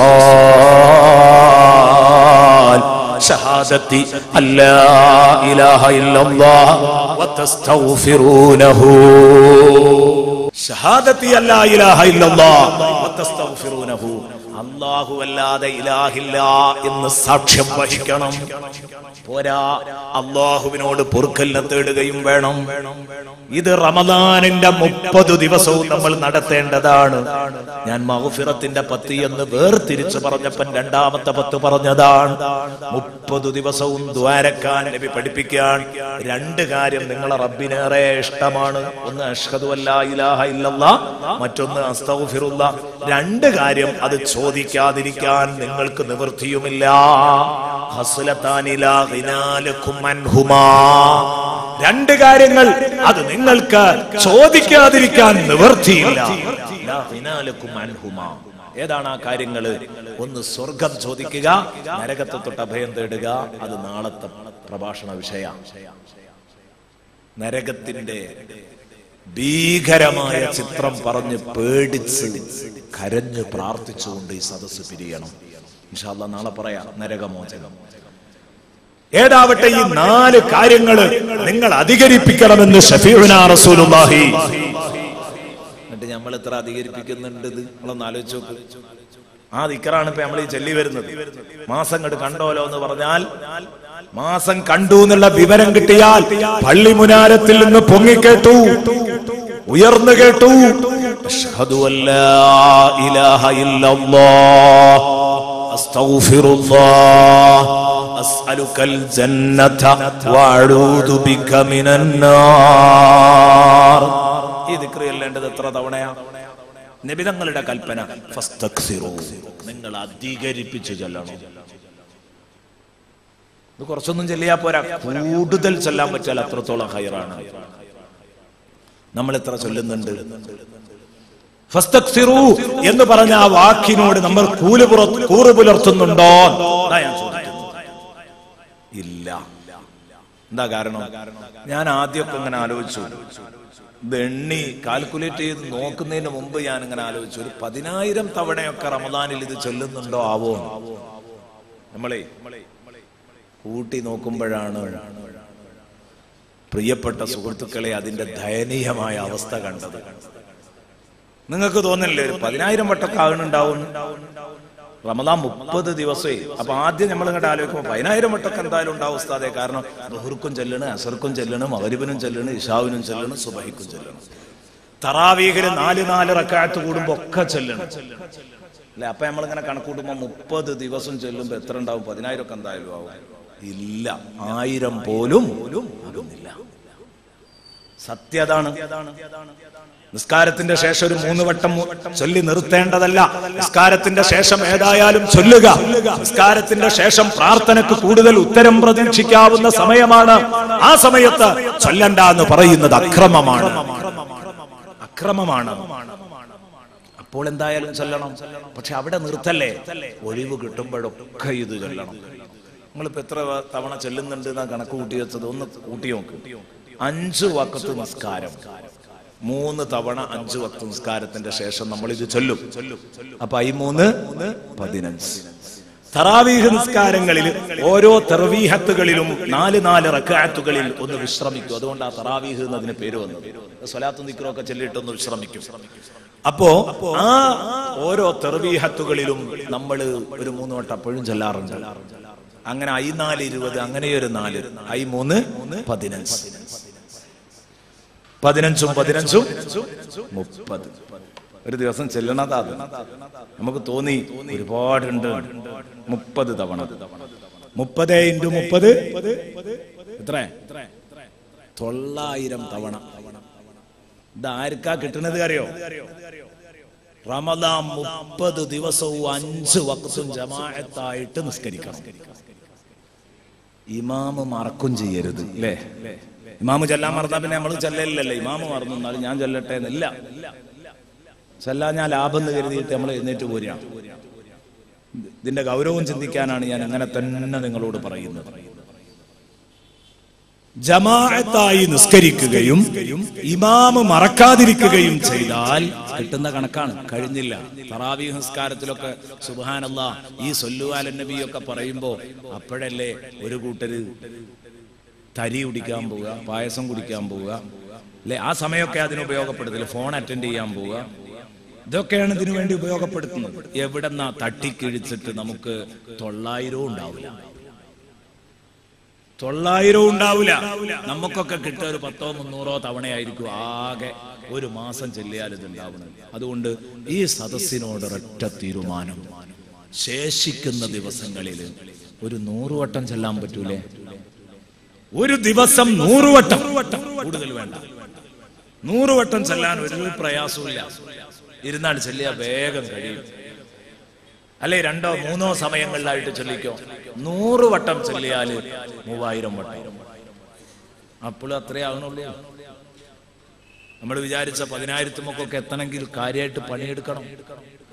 ഖിസാൽ ഷഹാദത്തി അല്ലാ ഇലാഹ ഇല്ലല്ലാഹ് വതസ്തഗ്ഫിറൂനഹു ഷഹാദത്തി അല്ലാ ഇലാഹ ഇല്ലല്ലാഹ് വതസ്തഗ്ഫിറൂനഹു അല്ലാഹു അല്ലാതെ ഇലാഹില്ല എന്ന് സാക്ഷ്യം വഹിക്കണം പോരാ അള്ളാഹുവിനോട് പൊറുക്കലിനെ തേടുകയും വേണം ഇത് റമദാനിന്റെ മുപ്പത് ദിവസവും നമ്മൾ നടത്തേണ്ടതാണ് ഞാൻ മഹുഫിറത്തിന്റെ പത്ത് എന്ന് വേർതിരിച്ച് പറഞ്ഞപ്പൻ രണ്ടാമത്തെ പത്ത് പറഞ്ഞതാണ് മുപ്പത് ദിവസവും ദ്വാരക്കാൻ നബി പഠിപ്പിക്കാൻ രണ്ട് കാര്യം നിങ്ങളെ റബ്ബിനേറെ ഇഷ്ടമാണ് ഒന്ന് അഷ്ഹദു അല്ലാ ഇലാഹ ഇല്ലല്ലാ മറ്റൊന്ന് അസ്തഗ്ഫിറുല്ല രണ്ട് കാര്യം അത് ചോദിക്കാതിരിക്കാൻ നിങ്ങൾക്ക് നിവൃത്തിയുമില്ല ഹസ്ലത്താനിലാ ഗിനാലക്കും അൻഹുമാ രണ്ട് കാര്യങ്ങൾ അത് നിങ്ങൾക്ക് ചോദിക്കാതിരിക്കാൻ നിവർത്തിയില്ല ലാ ഗിനാലക്കും അൻഹുമാ. ഏതാണ് ആ കാര്യങ്ങള് ഒന്ന് സ്വർഗം ചോദിക്കുക നരകത്തെ തൊട്ട് അഭയം തേടുക അത് നാളത്തെ പ്രഭാഷണ വിഷയ നരകത്തിന്റെ ഭീകരമായ ചിത്രം പറഞ്ഞ് പേടിച്ച് കരഞ്ഞ് പ്രാർത്ഥിച്ചുകൊണ്ട് ഈ സദസ്സ് പിരിയണം ഇൻഷാല്ല നാളെ പറയാം നരകമോചനം ഏതാവട്ടെ ഈ നാല് കാര്യങ്ങൾ നിങ്ങൾ അധികരിപ്പിക്കണമെന്ന് ഷഫീഉന റസൂലുള്ളാഹി എന്നിട്ട് നമ്മൾ എത്ര അധികരിപ്പിക്കുന്നുണ്ട് ഇത് നമ്മളൊന്ന് ആലോചിച്ച് നോക്ക് ആ ദിക്കറാണ് ഇപ്പൊ നമ്മൾ ഈ ചൊല്ലി വരുന്നത് മാസം കണ്ട് കണ്ടോലോ എന്ന് പറഞ്ഞാൽ മാസം കണ്ടു എന്നുള്ള വിവരം കിട്ടിയാൽ പള്ളി മുനാരത്തിൽ നിന്ന് പൊങ്ങിക്കേട്ടു ഉയർന്നു കേട്ടു അഷ്ഹദു അല്ലാ ഇലാഹ ഇല്ലല്ലാഹ് അസ്തഗ്ഫിറുല്ലാഹ് അസ്അലുക്കൽ ജന്നത വഅഊദു ബിക മിനന്നാർ ഈ ദിക്ർ ചെല്ലേണ്ടത് എത്ര തവണയാ നബിതങ്ങളുടെ കൽപ്പന ഫസ്തക്സിറു നിങ്ങൾ അധികരിപ്പിച്ച് ചെല്ലണം ഇത് കുറച്ചൊന്നും ചെല്ലിയാ പോരാ കൂടുതൽ ചെല്ലാൻ പറ്റിയാൽ അത്രത്തോളം ഹൈറാണ് നമ്മൾ എത്ര ചൊല്ലുന്നുണ്ട് ഫസ്തക്സിറു എന്ന് പറഞ്ഞ ആ വാക്കിനോട് നമ്മൾ കൂല് പുറ കൂറ് പുലർത്തുന്നുണ്ടോ അതാ ഞാൻ ചോദിക്കുന്നത് ഇല്ല എന്താ കാരണം ഞാൻ ആദ്യമൊക്കെ ഇങ്ങനെ ആലോചിച്ചു ഇത് എണ്ണി കാൽക്കുലേറ്റ് ചെയ്ത് നോക്കുന്നതിന് മുമ്പ് ഞാൻ ഇങ്ങനെ ആലോചിച്ചു ഒരു പതിനായിരം തവണയൊക്കെ റമദാനിൽ ഇത് ചൊല്ലുന്നുണ്ടോ ആവോ നമ്മളെ കൂട്ടി നോക്കുമ്പോഴാണ് പ്രിയപ്പെട്ട സുഹൃത്തുക്കളെ അതിന്റെ ദയനീയമായ അവസ്ഥ കണ്ടത് നിങ്ങൾക്ക് തോന്നില്ലേ ഒരു പതിനായിരം വട്ടമൊക്കെ ആകുന്നുണ്ടാവും റമദാൻ മുപ്പത് ദിവസമേ അപ്പൊ ആദ്യം നമ്മൾ ഇങ്ങോട്ട് ആലോചിക്കുമ്പോൾ പതിനായിരം വട്ടമൊക്കെ എന്തായാലും ഉണ്ടാവും ഉസ്താദെ കാരണം ബഹുർക്കും ചെല്ലണ് അസർക്കും ചെല്ലണ് മകരിബിനും ചെല്ലണ് ഇഷാവിനും ചെല്ലണ് സുബഹിക്കും ചെല്ലണം തറാവീഹില് നാല് നാല് റക്കാത്ത് കൂടുമ്പോ ഒക്കെ ചെല്ലണം അല്ലെ അപ്പൊ നമ്മളിങ്ങനെ കണക്കൂട്ടുമ്പോ മുപ്പത് ദിവസം ചെല്ലുമ്പോ എത്ര ഉണ്ടാവും പതിനായിരം ഒക്കെ എന്തായാലും ആവും ഇല്ല ആയിരം പോലും ആകുന്നില്ല സത്യതാണ് നിസ്കാരത്തിന്റെ ശേഷം ഒരു മൂന്ന് വട്ടം മു- ചൊല്ലി നിർത്തേണ്ടതല്ല നിസ്കാരത്തിന്റെ ശേഷം ഏതായാലും ചൊല്ലുക നിസ്കാരത്തിന്റെ ശേഷം പ്രാർത്ഥനയ്ക്ക് കൂടുതൽ ഉത്തരം പ്രതീക്ഷിക്കാവുന്ന സമയമാണ് ആ സമയത്ത് ചൊല്ലണ്ട എന്ന് പറയുന്നത് അക്രമമാണ് അക്രമമാണ് അപ്പോൾ എന്തായാലും ചൊല്ലണം പക്ഷെ അവിടെ നിർത്തല്ലേ ഒഴിവ് കിട്ടുമ്പോഴൊക്കെ ഇത് ചൊല്ലണം നിങ്ങളിപ്പോ എത്ര തവണ ചെല്ലുന്നുണ്ട് എന്നാ കണക്ക് കൂട്ടി വെച്ചത് ഒന്ന് കൂട്ടി നോക്ക് അഞ്ചു വക്കത്ത് നിസ്കാരം മൂന്ന് തവണ അഞ്ചു വക്ത നിസ്കാരത്തിന്റെ ശേഷം നമ്മൾ ഇത് ചൊല്ലും അപ്പൊ ഈ മൂന്ന് പതിനഞ്ച് തറാവീഹ് നിസ്കാരങ്ങളിൽ ഓരോ തെറവീഹത്തുകളിലും നാല് നാല് റക്കാത്തുകളിൽ ഒന്ന് വിശ്രമിക്കും അതുകൊണ്ട് ആ തറാവീഹ് എന്നതിന് പേര് വന്നു സ്വലാത്തു നിക്കറൊക്കെ ചൊല്ലിയിട്ട് ഒന്ന് വിശ്രമിക്കും അപ്പോ ആ ഓരോ തെറവീഹത്തുകളിലും നമ്മൾ ഒരു മൂന്ന് വട്ടം അപ്പോഴും ചൊല്ലാറുണ്ട് അങ്ങനെ ഐ നാല് ഇരുപത് അങ്ങനെയൊരു നാല് ഐ മൂന്ന് പതിനഞ്ച് പതിനഞ്ചും പതിനഞ്ചും മുപ്പത് ഒരു ദിവസം ചെല്ലണതാ അത് നമുക്ക് തോന്നി ഒരുപാടുണ്ട് മുപ്പത് തവണ മുപ്പത് ഇൻറ്റു മുപ്പത് എത്ര തൊള്ളായിരം തവണ ഇത് ആർക്കാ കിട്ടുന്നത് അറിയോ റമദാൻ മുപ്പത് ദിവസവും അഞ്ച് വക്തും ജമാഅത്തായിട്ട് നിസ്കരിക്കണം ഇമാമ് മറക്കും ചെയ്യരുത് അല്ലേ ഇമാമ് ചെല്ലാൻ മറന്നാ പിന്നെ നമ്മൾ ചെല്ലലില്ലല്ലേ ഇമാമ് മറന്നു എന്നാലും ഞാൻ ചെല്ലട്ടെ എന്നില്ല ചെല്ലാൻ ഞാൻ ലാഭം എന്ന് കരുതിയിട്ട് നമ്മൾ എഴുന്നേറ്റ് പോരുകയാണ് ഇതിന്റെ ഗൗരവം ചിന്തിക്കാനാണ് ഞാൻ അങ്ങനെ തന്നെ നിങ്ങളോട് പറയുന്നത് ജമാഅത്തായി നിസ്കരിക്കുകയും ഇമാമ് മറക്കാതിരിക്കുകയും ചെയ്താൽ കിട്ടുന്ന കണക്കാണ് കഴിഞ്ഞില്ല തറാവീഹ് നിസ്കാരത്തിലൊക്കെ സുബാനല്ല ഈ സൊല്ലുവാലൻ നബിയൊക്കെ പറയുമ്പോ അപ്പോഴല്ലേ ഒരു കൂട്ടര് തരി കുടിക്കാൻ പോവുക പായസം കുടിക്കാൻ പോവുക അല്ലെ ആ സമയമൊക്കെ അതിന് ഉപയോഗപ്പെടുത്തില്ല ഫോൺ അറ്റൻഡ് ചെയ്യാൻ പോവുക ഇതൊക്കെയാണ് ഇതിനു വേണ്ടി ഉപയോഗപ്പെടുത്തുന്നത് എവിടെന്നാ തട്ടിക്കിഴിച്ചിട്ട് നമുക്ക് തൊള്ളായിരവും ഉണ്ടാവില്ല തൊള്ളായിരവും ഉണ്ടാവില്ല നമുക്കൊക്കെ കിട്ടുക ഒരു പത്തോ മുന്നൂറോ തവണയായിരിക്കും ആകെ ഒരു മാസം ചെല്ലിയാൽ ഇത് ഉണ്ടാവുന്നത് അതുകൊണ്ട് ഈ സദസ്സിനോട് ഒരൊറ്റ തീരുമാനം ശേഷിക്കുന്ന ദിവസങ്ങളിൽ ഒരു നൂറുവട്ടം ചെല്ലാൻ പറ്റൂലേ ഒരു ദിവസം നൂറുവട്ടം കൂടുതൽ വേണ്ട നൂറുവട്ടം ചെല്ലാൻ ഒരു പ്രയാസമില്ല ഇരുന്നാണ് ചെല്ലിയ വേഗം കഴിയും അല്ലെ രണ്ടോ മൂന്നോ സമയങ്ങളിലായിട്ട് ചൊല്ലിക്കോ നൂറ് വട്ടം ചൊല്ലിയാല് മൂവായിരം വട്ടം അപ്പോഴും അത്രേ ആകണുള്ളൂ നമ്മൾ വിചാരിച്ച പതിനായിരത്തുമൊക്കെ എത്തണമെങ്കിൽ കാര്യമായിട്ട് പണിയെടുക്കണം